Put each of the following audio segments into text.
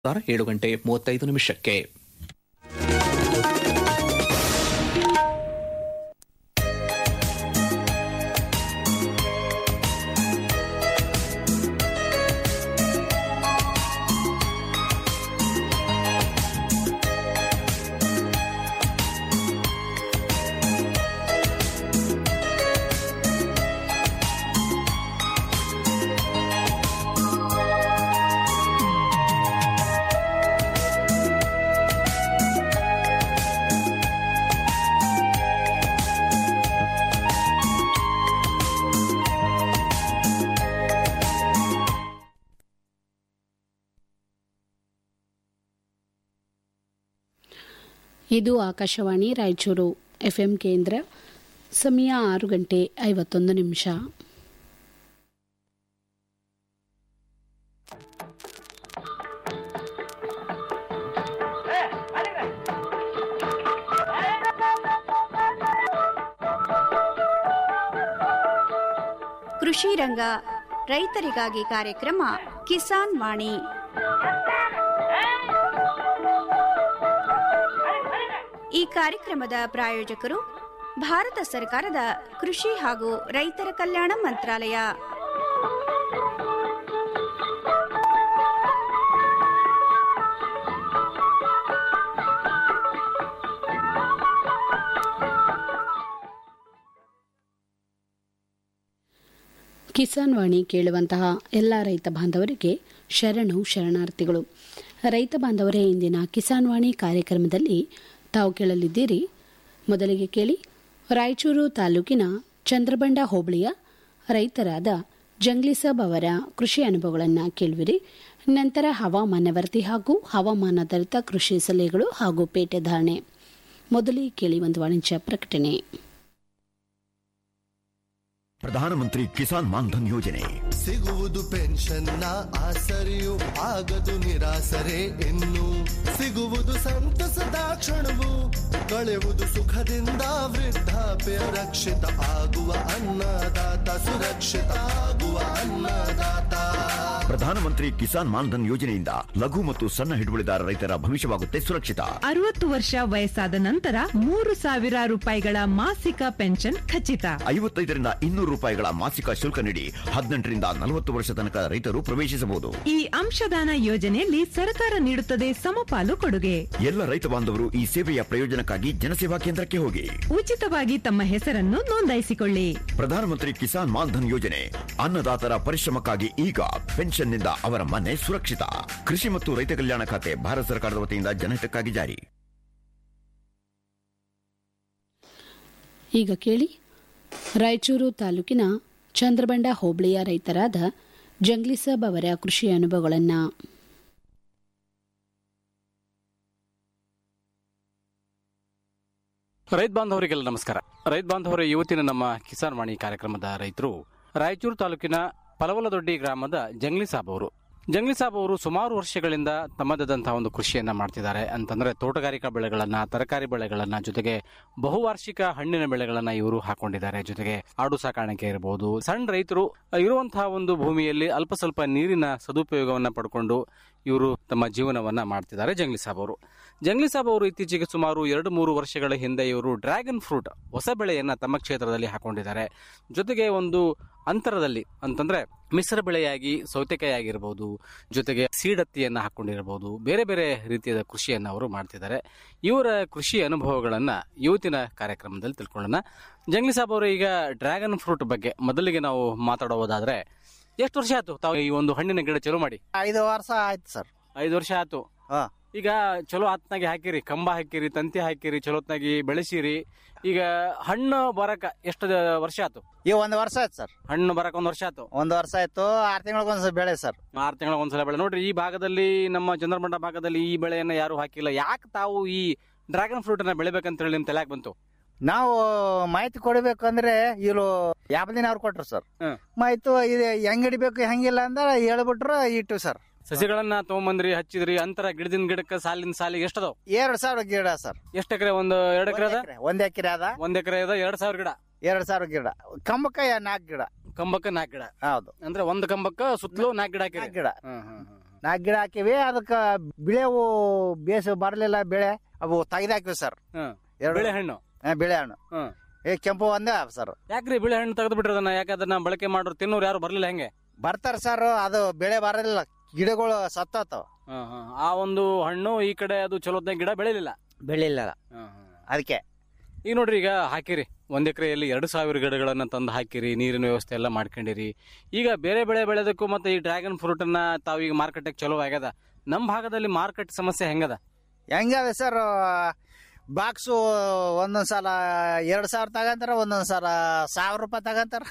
ಏಳು ಗಂಟೆ ಮೂವತ್ತೈದು ನಿಮಿಷಕ್ಕೆ ಇದು ಆಕಾಶವಾಣಿ ರಾಯಚೂರು ಎಫ್ಎಂ ಕೇಂದ್ರ ಸಮಯ ಆರು ಗಂಟೆ ಐವತ್ತೊಂದು ನಿಮಿಷ ಕೃಷಿ ರಂಗ ರೈತರಿಗಾಗಿ ಕಾರ್ಯಕ್ರಮ ಕಿಸಾನ್ ವಾಣಿ ಈ ಕಾರ್ಯಕ್ರಮದ ಪ್ರಾಯೋಜಕರು ಭಾರತ ಸರ್ಕಾರದ ಕೃಷಿ ಹಾಗೂ ರೈತರ ಕಲ್ಯಾಣ ಮಂತ್ರಾಲಯ ಕಿಸಾನ್ ವಾಣಿ ಕೇಳುವಂತಹ ಎಲ್ಲ ರೈತ ಬಾಂಧವರಿಗೆ ಶರಣು ಶರಣಾರ್ಥಿಗಳು ರೈತ ಬಾಂಧವರೇ ಇಂದಿನ ಕಿಸಾನ್ ವಾಣಿ ಕಾರ್ಯಕ್ರಮದಲ್ಲಿ ತಾವು ಕೇಳಲಿದ್ದೀರಿ ಮೊದಲಿಗೆ ಕೇಳಿ ರಾಯಚೂರು ತಾಲೂಕಿನ ಚಂದ್ರಬಂಡ ಹೋಬಳಿಯ ರೈತರಾದ ಜಂಗ್ಲಿಸಾಬ್ ಅವರ ಕೃಷಿ ಅನುಭವಗಳನ್ನು ಕೇಳುವಿರಿ ನಂತರ ಹವಾಮಾನ ವರದಿ ಹಾಗೂ ಹವಾಮಾನಾಧಾರಿತ ಕೃಷಿ ಸಲಹೆಗಳು ಹಾಗೂ ಪೇಟೆ ಧಾರಣೆ ಮೊದಲಿಗೆ ಕೇಳಿ ಒಂದು ವಾಣಿಜ್ಯ ಪ್ರಕಟಣೆ ಪ್ರಧಾನಮಂತ್ರಿ ಕಿಸಾನ್ ಮಾನ್ಧನ್ ಯೋಜನೆ ಸಿಗುವುದು ಪೆನ್ಷನ್ನ ಆಸರೆಯು ಆಗದು ನಿರಾಸರೆ ಇನ್ನು ಸಿಗುವುದು ಸಂತಸದ ಕ್ಷಣವು ಕಳೆಯುವುದು ಸುಖದಿಂದ ವೃದ್ಧಾಪ್ಯ ರಕ್ಷಿತ ಆಗುವ ಅನ್ನದಾತ ಸುರಕ್ಷಿತ ಆಗುವ ಅನ್ನದಾತ ಪ್ರಧಾನಮಂತ್ರಿ ಕಿಸಾನ್ ಮಾನ್ಧನ್ ಯೋಜನೆಯಿಂದ ಲಘು ಮತ್ತು ಸಣ್ಣ ಹಿಡುವಳಿದಾರ ರೈತರ ಭವಿಷ್ಯವಾಗುತ್ತೆ ಸುರಕ್ಷಿತ ಅರವತ್ತು ವರ್ಷ ವಯಸ್ಸಾದ ನಂತರ ಮೂರು ಸಾವಿರ ರೂಪಾಯಿಗಳ ಮಾಸಿಕ ಪೆನ್ಷನ್ ಖಚಿತ ಐವತ್ತೈದರಿಂದ ಇನ್ನೂರು ರೂಪಾಯಿಗಳ ಮಾಸಿಕ ಶುಲ್ಕ ನೀಡಿ ಹದಿನೆಂಟರಿಂದ ನಲವತ್ತು ವರ್ಷ ತನಕ ರೈತರು ಪ್ರವೇಶಿಸಬಹುದು ಈ ಅಂಶದಾನ ಯೋಜನೆಯಲ್ಲಿ ಸರ್ಕಾರ ನೀಡುತ್ತದೆ ಸಮಪಾಲು ಕೊಡುಗೆ ಎಲ್ಲ ರೈತ ಬಾಂಧವರು ಈ ಸೇವೆಯ ಪ್ರಯೋಜನಕ್ಕಾಗಿ ಜನಸೇವಾ ಕೇಂದ್ರಕ್ಕೆ ಹೋಗಿ ಉಚಿತವಾಗಿ ತಮ್ಮ ಹೆಸರನ್ನು ನೋಂದಾಯಿಸಿಕೊಳ್ಳಿ ಪ್ರಧಾನಮಂತ್ರಿ ಕಿಸಾನ್ ಮಾನ್ಧನ್ ಯೋಜನೆ ಅನ್ನದಾತರ ಪರಿಶ್ರಮಕ್ಕಾಗಿ ಈಗ ಪೆನ್ಷನ್ನಿಂದ ಅವರ ಮನೆ ಸುರಕ್ಷಿತ ಕೃಷಿ ಮತ್ತು ರೈತ ಕಲ್ಯಾಣ ಖಾತೆ ಭಾರತ ಸರ್ಕಾರದ ವತಿಯಿಂದ ಜನಹಿತಕ್ಕಾಗಿ ಜಾರಿ ಈಗ ಕೇಳಿ ರಾಯಚೂರು ತಾಲೂಕಿನ ಚಂದ್ರಬಂಡ ಹೋಬಳಿಯ ರೈತರಾದ ಜಂಗ್ಲಿಸಾಬ್ ಅವರ ಕೃಷಿ ಅನುಭವಗಳನ್ನು ರೈತ ಬಾಂಧವರಿಗೆಲ್ಲ ನಮಸ್ಕಾರ ರೈತ ಬಾಂಧವರ ಇವತ್ತಿನ ನಮ್ಮ ಕಿಸಾನ್ ವಾಣಿ ಕಾರ್ಯಕ್ರಮದ ರೈತರು ರಾಯಚೂರು ತಾಲೂಕಿನ ಪಲವಲದೊಡ್ಡಿ ಗ್ರಾಮದ ಜಂಗ್ಲಿ ಸಾಬ್ ಅವರು ಜಂಗ್ಲಿ ಸಾಬ್ ಅವರು ಸುಮಾರು ವರ್ಷಗಳಿಂದ ತಮ್ಮದಾದಂತಹ ಒಂದು ಕೃಷಿಯನ್ನ ಮಾಡ್ತಿದ್ದಾರೆ ಅಂತಂದ್ರೆ ತೋಟಗಾರಿಕಾ ಬೆಳೆಗಳನ್ನ ತರಕಾರಿ ಬೆಳೆಗಳನ್ನ ಜೊತೆಗೆ ಬಹುವಾರ್ಷಿಕ ಹಣ್ಣಿನ ಬೆಳೆಗಳನ್ನ ಇವರು ಹಾಕೊಂಡಿದ್ದಾರೆ ಜೊತೆಗೆ ಆಡು ಸಾಕಾಣಿಕೆ ಇರಬಹುದು ಸಣ್ಣ ರೈತರು ಇರುವಂತಹ ಒಂದು ಭೂಮಿಯಲ್ಲಿ ಅಲ್ಪ ಸ್ವಲ್ಪ ನೀರಿನ ಸದುಪಯೋಗವನ್ನ ಪಡ್ಕೊಂಡು ಇವರು ತಮ್ಮ ಜೀವನವನ್ನ ಮಾಡ್ತಿದ್ದಾರೆ ಜಂಗ್ಲಿ ಸಾಬ್ ಅವರು ಜಂಗ್ಲಿ ಸಾಬ್ ಅವರು ಇತ್ತೀಚೆಗೆ ಸುಮಾರು ಎರಡು ಮೂರು ವರ್ಷಗಳ ಹಿಂದೆ ಇವರು ಡ್ರ್ಯಾಗನ್ ಫ್ರೂಟ್ ಹೊಸ ಬೆಳೆಯನ್ನ ತಮ್ಮ ಕ್ಷೇತ್ರದಲ್ಲಿ ಹಾಕೊಂಡಿದ್ದಾರೆ ಜೊತೆಗೆ ಒಂದು ಅಂತರದಲ್ಲಿ ಅಂತಂದ್ರೆ ಮಿಶ್ರ ಬೆಳೆಯಾಗಿ ಸೌತೆಕಾಯಿ ಆಗಿರ್ಬೋದು ಜೊತೆಗೆ ಸೀಡತ್ತಿಯನ್ನ ಹಾಕೊಂಡಿರಬಹುದು ಬೇರೆ ಬೇರೆ ರೀತಿಯ ಕೃಷಿಯನ್ನ ಅವರು ಮಾಡ್ತಿದ್ದಾರೆ ಇವರ ಕೃಷಿ ಅನುಭವಗಳನ್ನ ಇವತ್ತಿನ ಕಾರ್ಯಕ್ರಮದಲ್ಲಿ ತಿಳ್ಕೊಳ್ಳೋಣ ಜಂಗ್ಲಿ ಸಾಬ್ ಅವರು ಈಗ ಡ್ರ್ಯಾಗನ್ ಫ್ರೂಟ್ ಬಗ್ಗೆ ಮೊದಲಿಗೆ ನಾವು ಮಾತಾಡೋದಾದ್ರೆ ಎಷ್ಟು ವರ್ಷ ಆಯ್ತು ತಾವು ಈ ಒಂದು ಹಣ್ಣಿನ ಗಿಡ ಚಲೋ ಮಾಡಿ ಐದು ವರ್ಷ ಆಯ್ತು ಸರ್ ಐದು ವರ್ಷ ಆಯ್ತು ಹಾ. ಈಗ ಚಲೋ ಆತ್ನಾಗಿ ಹಾಕಿರಿ ಕಂಬ ಹಾಕಿರಿ ತಂತಿ ಹಾಕಿರಿ ಚಲೋತ್ನಾಗಿ ಬೆಳೆಸಿರಿ ಈಗ ಹಣ್ಣು ಬರಕ ಎಷ್ಟು ದ- ವರ್ಷ ಆಯ್ತು ಈ ಒಂದ್ ವರ್ಷ ಆಯ್ತು ಸರ್ ಹಣ್ಣು ಬರಕ ಒಂದ್ ವರ್ಷ ಆಯ್ತು ಒಂದ್ ವರ್ಷ ಆಯ್ತು ಆರ್ ತಿಂಗಳಿಗೆ ಬೆಳೆ ಸರ್ ಆರು ತಿಂಗಳ ಒಂದ್ಸಲ ಬೆಳೆ ನೋಡ್ರಿ ಈ ಭಾಗದಲ್ಲಿ ನಮ್ಮ ಚಂದ್ರಮಂಡ ಭಾಗದಲ್ಲಿ ಈ ಬೆಳೆಯನ್ನ ಯಾರು ಹಾಕಿಲ್ಲ ಯಾಕೆ ತಾವು ಈ ಡ್ರ್ಯಾಗನ್ ಫ್ರೂಟ್ ಅನ್ನ ಬೆಳಿಬೇಕಂತ ಹೇಳಿ ನಿಮ್ ತಲೆಯಾಗ ಬಂತು ನಾವು ಮಾಹಿತಿ ಕೊಡ್ಬೇಕಂದ್ರೆ ಇವ್ರು ಯಾಪದಿನ ಅವ್ರು ಕೊಟ್ರು ಸರ್ ಹ್ಮ್. ಮಾಹಿತಿ ಇದು ಹೆಂಗ್ ಹಿಡಿಬೇಕು ಹೆಂಗಿಲ್ಲ ಅಂದ್ರೆ ಹೇಳ್ಬಿಟ್ರು ಇಟ್ಟು ಸರ್ ಸಸಿಗಳನ್ನ ತಗೊಂಬಂದ್ರಿ ಹಚ್ಚಿದ್ರಿ ಅಂತರ ಗಿಡದಿಂದ ಗಿಡಕ್ಕೆ ಸಾಲಿನ ಸಾಲಿಗೆ ಎಷ್ಟದಾವ್ ಎರಡ್ ಸಾವಿರ ಗಿಡ ಸರ್ ಎಷ್ಟು ಎಕರೆ ಒಂದು ಎರಡು ಎಕರೆ ಅದ ಒಂದ್ ಎಕರೆ ಅದ ಒಂದ್ ಎಕರೆ ಅದ ಎರಡ್ ಸಾವಿರ ಗಿಡ ಎರಡ್ ಸಾವಿರ ಗಿಡ ಕಂಬಕ್ಕ ನಾಲ್ಕು ಗಿಡ ಕಂಬಕ್ಕೆ ನಾಲ್ಕು ಗಿಡ ಹೌದು ಅಂದ್ರೆ ಒಂದ್ ಕಂಬಕ್ಕ ಸುತ್ತಲೂ ನಾಲ್ಕು ಗಿಡ ಹಾಕಿರಿ ನಾಲ್ಕು ಗಿಡ ಹ್ಮ್, ಹ್ಮ್, ಹ್ಮ್, ಹ್ಮ್. ನಾಲ್ಕು ಗಿಡ ಹಾಕಿವಿ ಅದಕ್ಕೆ ಬಿಳೆವು ಬೇಸ ಬರಲಿಲ್ಲ ಬೆಳೆ ಅವು ತೆಗೆದಾಕಿವಿ ಸರ್ ಹ್ಮ್. ಎರಡು ಬೆಳೆ ಹಣ್ಣು ಹಾ, ಬೆಳೆ ಹಣ್ಣು ಹ್ಮ್. ಏ ಕೆಂಪು ಒಂದೇ ಸರ್ ಯಾಕ್ರಿ ಬೆಳೆ ಹಣ್ಣು ತೆಗೆದು ಬಿಟ್ರಿ ಅದನ್ನ ಯಾಕೆ ಅದನ್ನ ಬಳಕೆ ಮಾಡೋರು ತಿನ್ನೋರು ಯಾರು ಬರ್ಲಿಲ್ಲ ಹೆಂಗೆ ಬರ್ತಾರ ಸರ್ ಅದು ಬೆಳೆ ಬರಲಿಲ್ಲ ಗಿಡಗಳು ಸತ್ತೋತಾವ ಹ್ಮ್, ಹ್ಮ್. ಆ ಒಂದು ಹಣ್ಣು ಈ ಕಡೆ ಅದು ಚಲೋತ್ನಾಗ ಗಿಡ ಬೆಳಿಲಿಲ್ಲ ಬೆಳಿಲ್ಲ ಅದಕ್ಕೆ ಈಗ ನೋಡ್ರಿ ಈಗ ಹಾಕಿರಿ ಒಂದ್ ಎಕರೆಯಲ್ಲಿ ಎರಡು ಸಾವಿರ ಗಿಡಗಳನ್ನ ತಂದು ಹಾಕಿರಿ ನೀರಿನ ವ್ಯವಸ್ಥೆ ಎಲ್ಲ ಮಾಡ್ಕೊಂಡಿರಿ ಈಗ ಬೇರೆ ಬೆಳೆ ಬೆಳೆದಕ್ಕೂ ಮತ್ತೆ ಈ ಡ್ರ್ಯಾಗನ್ ಫ್ರೂಟ್ ಅನ್ನ ತಾವು ಈಗ ಮಾರ್ಕೆಟಿಗೆ ಚಲೋ ಆಗ್ಯದ ನಮ್ಮ ಭಾಗದಲ್ಲಿ ಮಾರ್ಕೆಟ್ ಸಮಸ್ಯೆ ಹೆಂಗದ ಹೆಂಗದೆ ಸರ್ ಬಾಕ್ಸು ಒಂದೊಂದ್ ಸಲ ಎರಡ್ ಸಾವಿರ ತಗಂತಾರ ಒಂದೊಂದ್ ಸಲ ಸಾವಿರ ರೂಪಾಯಿ ತಗಂತಾರ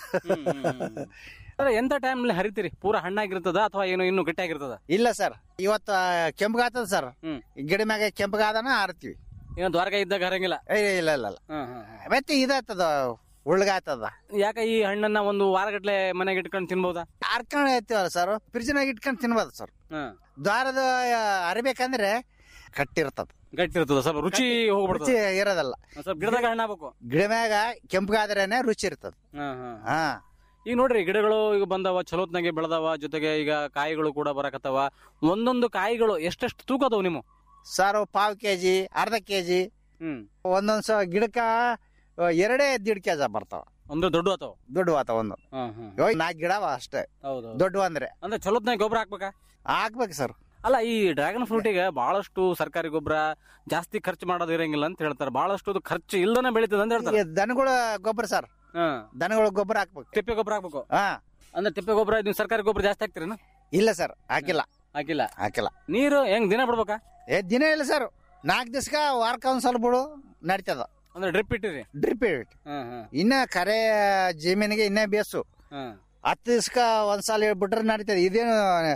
ಅದೇ ಎಂತ ಟೈಮ್ಲಿ ಹರಿತೀರಿ ಪೂರಾ ಹಣ್ಣಾಗಿರ್ತದ ಅಥವಾ ಏನೋ ಇನ್ನೂ ಗಟ್ಟಿಯಾಗಿರ್ತದ ಇಲ್ಲ ಸರ್ ಇವತ್ತು ಕೆಂಪಗಾತದ ಸರ್ ಹ್ಮ್. ಗಿಡ ಮ್ಯಾಗ ಕೆಂಪಗಾದನ ಆರ್ತೀವಿ ಏನೋ ದ್ವಾರಕ ಇದ್ದಾಗ ಹರಂಗಿಲ್ಲ ಏ ಇಲ್ಲ ಇಲ್ಲ ಇಲ್ಲ ಮತ್ತೆ ಇದಾಗ್ತದ ಉಳ್ಗಾಗ್ತದ ಯಾಕೆ ಈ ಹಣ್ಣನ್ನ ಒಂದು ವಾರಗಟ್ಲೆ ಮನೆಗೆ ಇಟ್ಕೊಂಡು ತಿನ್ಬೋದಾ ಹರ್ಕೊಂಡ್ ಐತಿವಲ್ಲ ಸರ್ ಫ್ರಿಜ್ನಾಗ ಇಟ್ಕೊಂಡ್ ತಿನ್ಬೋದು ಸರ್ ದ್ವಾರದ ಅರಿಬೇಕಂದ್ರೆ ಕಟ್ಟಿರ್ತದ ಗಟ್ಟಿ ಇರ್ತದ ಸ್ವಲ್ಪ ರುಚಿ ಹೋಗ್ಬಿಡ್ತದ ರುಚಿ ಇರೋದಲ್ಲ ಸ್ವಲ್ಪ ಗಿಡದಾಗ ಹಣ್ಣು ಆಗ್ಬೇಕು ಗಿಡ ಮ್ಯಾಗ ಕೆಂಪಗಾದ್ರೇನೆ ರುಚಿ ಇರ್ತದ ಹಾ ಈಗ ನೋಡ್ರಿ ಗಿಡಗಳು ಈಗ ಬಂದವ ಚಲೋತ್ನಾಗೆ ಬೆಳೆದವ ಜೊತೆಗೆ ಈಗ ಕಾಯಿಗಳು ಕೂಡ ಬರಕತ್ತವ ಒಂದೊಂದು ಕಾಯಿಗಳು ಎಷ್ಟೆಷ್ಟು ತೂಕ ಅದಾವ ನಿಮ್ಮ ಸರ್ ಪಾವ್ ಕೆಜಿ ಅರ್ಧ ಕೆಜಿ ಹ್ಮ್ ಒಂದೊಂದ್ ಸ ಗಿಡಕ್ಕ ಆ, ಎರಡೇ ದಿಡ್ ಕೆಜ ಬರ್ತಾವ ಅಂದ್ರೆ ದೊಡ್ಡ ಆತವ ದೊಡ್ಡ ಆತ ಒಂದು ಇವಾಗ ನಾಲ್ಕು ಗಿಡವ ಅಷ್ಟೇ ಹೌದು ದೊಡ್ಡ ಅಂದ್ರೆ ಅಂದ್ರೆ ಚಲೋತ್ನಾಗ ಗೊಬ್ಬರ ಹಾಕ್ಬೇಕಾ ಹಾಕ್ಬೇಕು ಸರ್ ಅಲ್ಲ ಈ ಡ್ರ್ಯಾಗನ್ ಫ್ರೂಟಿಗೆ ಬಹಳಷ್ಟು ಸರ್ಕಾರಿ ಗೊಬ್ಬರ ಜಾಸ್ತಿ ಖರ್ಚು ಮಾಡೋದು ಇರಂಗಿಲ್ಲ ಅಂತ ಹೇಳ್ತಾರೆ ಬಹಳಷ್ಟು ಅದು ಖರ್ಚು ಇಲ್ದನೆ ಬೆಳೀತದೆ ಅಂತ ಹೇಳ್ತಾರೆ ದನಗಳ ಗೊಬ್ಬರ ಸರ್ ಹ್ಮ್. ದನಗಳ ಗೊಬ್ಬರ ಹಾಕ್ಬೇಕು ತಿಪ್ಪೆ ಗೊಬ್ಬರ ಹಾಕ್ಬೇಕು ಹಾ ಅಂದ್ರೆ ತಿಪ್ಪೆ ಗೊಬ್ಬರ ನೀವು ಸರ್ಕಾರಿ ಗೊಬ್ಬರ ಜಾಸ್ತಿ ಹಾಕ್ತೀರೇನು ಇಲ್ಲ ಸರ್ ಹಾಕಿಲ್ಲ ಹಾಕಿಲ್ಲ ಹಾಕಿಲ್ಲ ನೀರು ಹೆಂಗ್ ದಿನ ಬಿಡ್ಬೇಕಾ ಏ ದಿನ ಇಲ್ಲ ಸರ್ ನಾಲ್ಕು ದಿವ್ಸಕ್ಕ ವಾರಕ್ಕೆ ಒಂದ್ ಸಲ ಬಿಡು ನಡೀತದ ಅಂದ್ರೆ ಡ್ರಿಪ್ ಇಟ್ಟಿರಿ ಡ್ರಿಪ್ ಇಟ್ ಹ್ಮ್ ಹ್ಮ್ ಇನ್ನ ಕರೆ ಜಮೀನಿಗೆ ಇನ್ನೇ ಬೇಸು ಹ್ಮ್ ಹತ್ತು ದಿವ್ಸಕ್ಕ ಒಂದ್ಸಲ ಬಿಟ್ರೆ ನಡೀತದೆ ಇದೇನು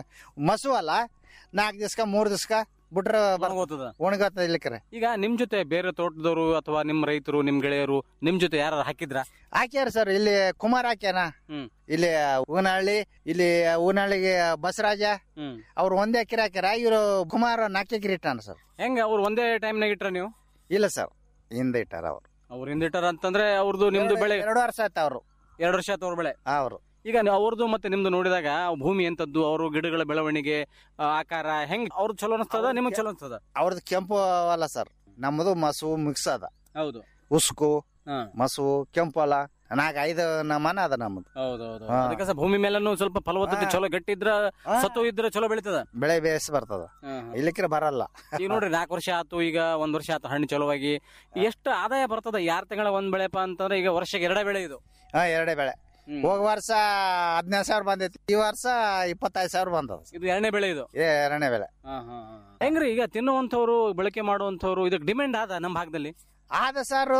ಮಸು ಅಲ್ಲ ನಾಲ್ಕು ದಿವ್ಸಕ್ಕ ಮೂರ್ ದಿವ್ಸಕ್ಕ ಬಿಟ್ರೆ ಒಣಗೋತದ ಒಣಗತ್ತ ಇಲ್ಲಿಕ್ರೆ ಈಗ ನಿಮ್ ಜೊತೆ ಬೇರೆ ತೋಟದವರು ಅಥವಾ ನಿಮ್ ರೈತರು ನಿಮ್ ಗೆಳೆಯರು ನಿಮ್ ಜೊತೆ ಯಾರು ಹಾಕಿದ್ರ ಹಾಕ್ಯಾರ ಸರ್ ಇಲ್ಲಿ ಕುಮಾರ್ ಹಾಕ್ಯಾನ ಹ್ಮ್ ಇಲ್ಲಿ ಊನಹಳ್ಳಿ ಇಲ್ಲಿ ಊನಹಳ್ಳಿಗೆ ಬಸರಾಜ ಹ್ಮ್ ಅವ್ರು ಒಂದೇ ಎಕರೆ ಹಾಕ್ಯಾರ ಇವರು ಕುಮಾರ್ ನಾಲ್ಕು ಎಕರೆ ಇಟ್ಟಾನ ಸರ್ ಹೆಂಗ ಅವ್ರು ಒಂದೇ ಟೈಮ್ನಾಗ ಇಟ್ರ ನೀವು ಇಲ್ಲ ಸರ್ ಹಿಂದೆ ಇಟ್ಟಾರ ಅವ್ರು ಅವ್ರು ಹಿಂದಿಟ್ಟಾರ ಅಂತಂದ್ರೆ ಅವ್ರದ್ದು ನಿಮ್ದು ಬೆಳೆ ಎರಡು ವರ್ಷ ಆಯ್ತು ಅವರು ಎರಡು ವರ್ಷ ಆಯ್ತು ಅವ್ರ ಬೆಳೆ ಅವರು ಈಗ ನೀವು ಅವ್ರದ್ದು ಮತ್ತೆ ನಿಮ್ದು ನೋಡಿದಾಗ ಭೂಮಿ ಎಂತದ್ದು ಅವರು ಗಿಡಗಳ ಬೆಳವಣಿಗೆ ಆ, ಆಕಾರ ಹೆಂಗ್ ಅವ್ರದ್ದು ಚಲೋ ಅನಿಸ್ತದ ನಿಮಗ್ ಚಲೋ ಅನಿಸ್ತದ ಅವ್ರದ್ದು ಕೆಂಪು ಅಲ್ಲ ಸರ್ ನಮ್ಮದು ಮಸು ಮಿಕ್ಸ್ ಅದ ಹೌದು ಉಸ್ಕು ಹಾ. ಮಸು ಕೆಂಪು ಅಲ್ಲ ನಾಲ್ಕು ಐದು ನಮನ ಅದ ನಮ್ಮದು ಹೌದೌದು ಹಾ. ಅದಕ್ಕೆ ಸಹ ಭೂಮಿ ಮೇಲೂ ಸ್ವಲ್ಪ ಫಲವತ್ತತೆ ಹಾ. ಚಲೋ ಗಟ್ಟಿದ್ರ ಹಾ. ಸತ್ತು ಇದ್ರೆ ಚಲೋ ಬೆಳಿತದ ಬೆಳೆ ಬೇಸ್ ಬರ್ತದ ಇಲ್ಲಿಕ್ರೆ ಬರಲ್ಲ ಈಗ ನೋಡ್ರಿ ನಾಲ್ಕು ವರ್ಷ ಆತು ಈಗ ಒಂದ್ ವರ್ಷ ಆತು ಹಣ್ಣು ಚಲೋವಾಗಿ ಎಷ್ಟು ಆದಾಯ ಬರ್ತದ ಯಾರ್ ತಿಂಗಳ ಒಂದ್ ಬೆಳೆಪ ಅಂತಂದ್ರೆ ಈಗ ವರ್ಷಕ್ಕೆ ಎರಡೇ ಬೆಳೆ ಇದು ಹಾ ಎರಡೇ ಬೆಳೆ ಹ್ಮ್. ಹೋಗ ವರ್ಷ ಹದಿನೈದು ಸಾವಿರ ಬಂದೈತಿ ಈ ವರ್ಷ ಇಪ್ಪತ್ತೈದು ಸಾವಿರ ಬಂದದ ಇದು ಎರಡನೇ ಬೆಳೆ ಇದು ಏ ಎರಡನೇ ಬೆಳೆ ಹೆಂಗ್ರಿ ಈಗ ತಿನ್ನುವಂತವ್ರು ಬಳಕೆ ಮಾಡುವಂತವ್ರು ಇದಕ್ಕೆ ಡಿಮ್ಯಾಂಡ್ ಆದ ನಮ್ಮ ಭಾಗದಲ್ಲಿ ಆದ ಸಾರು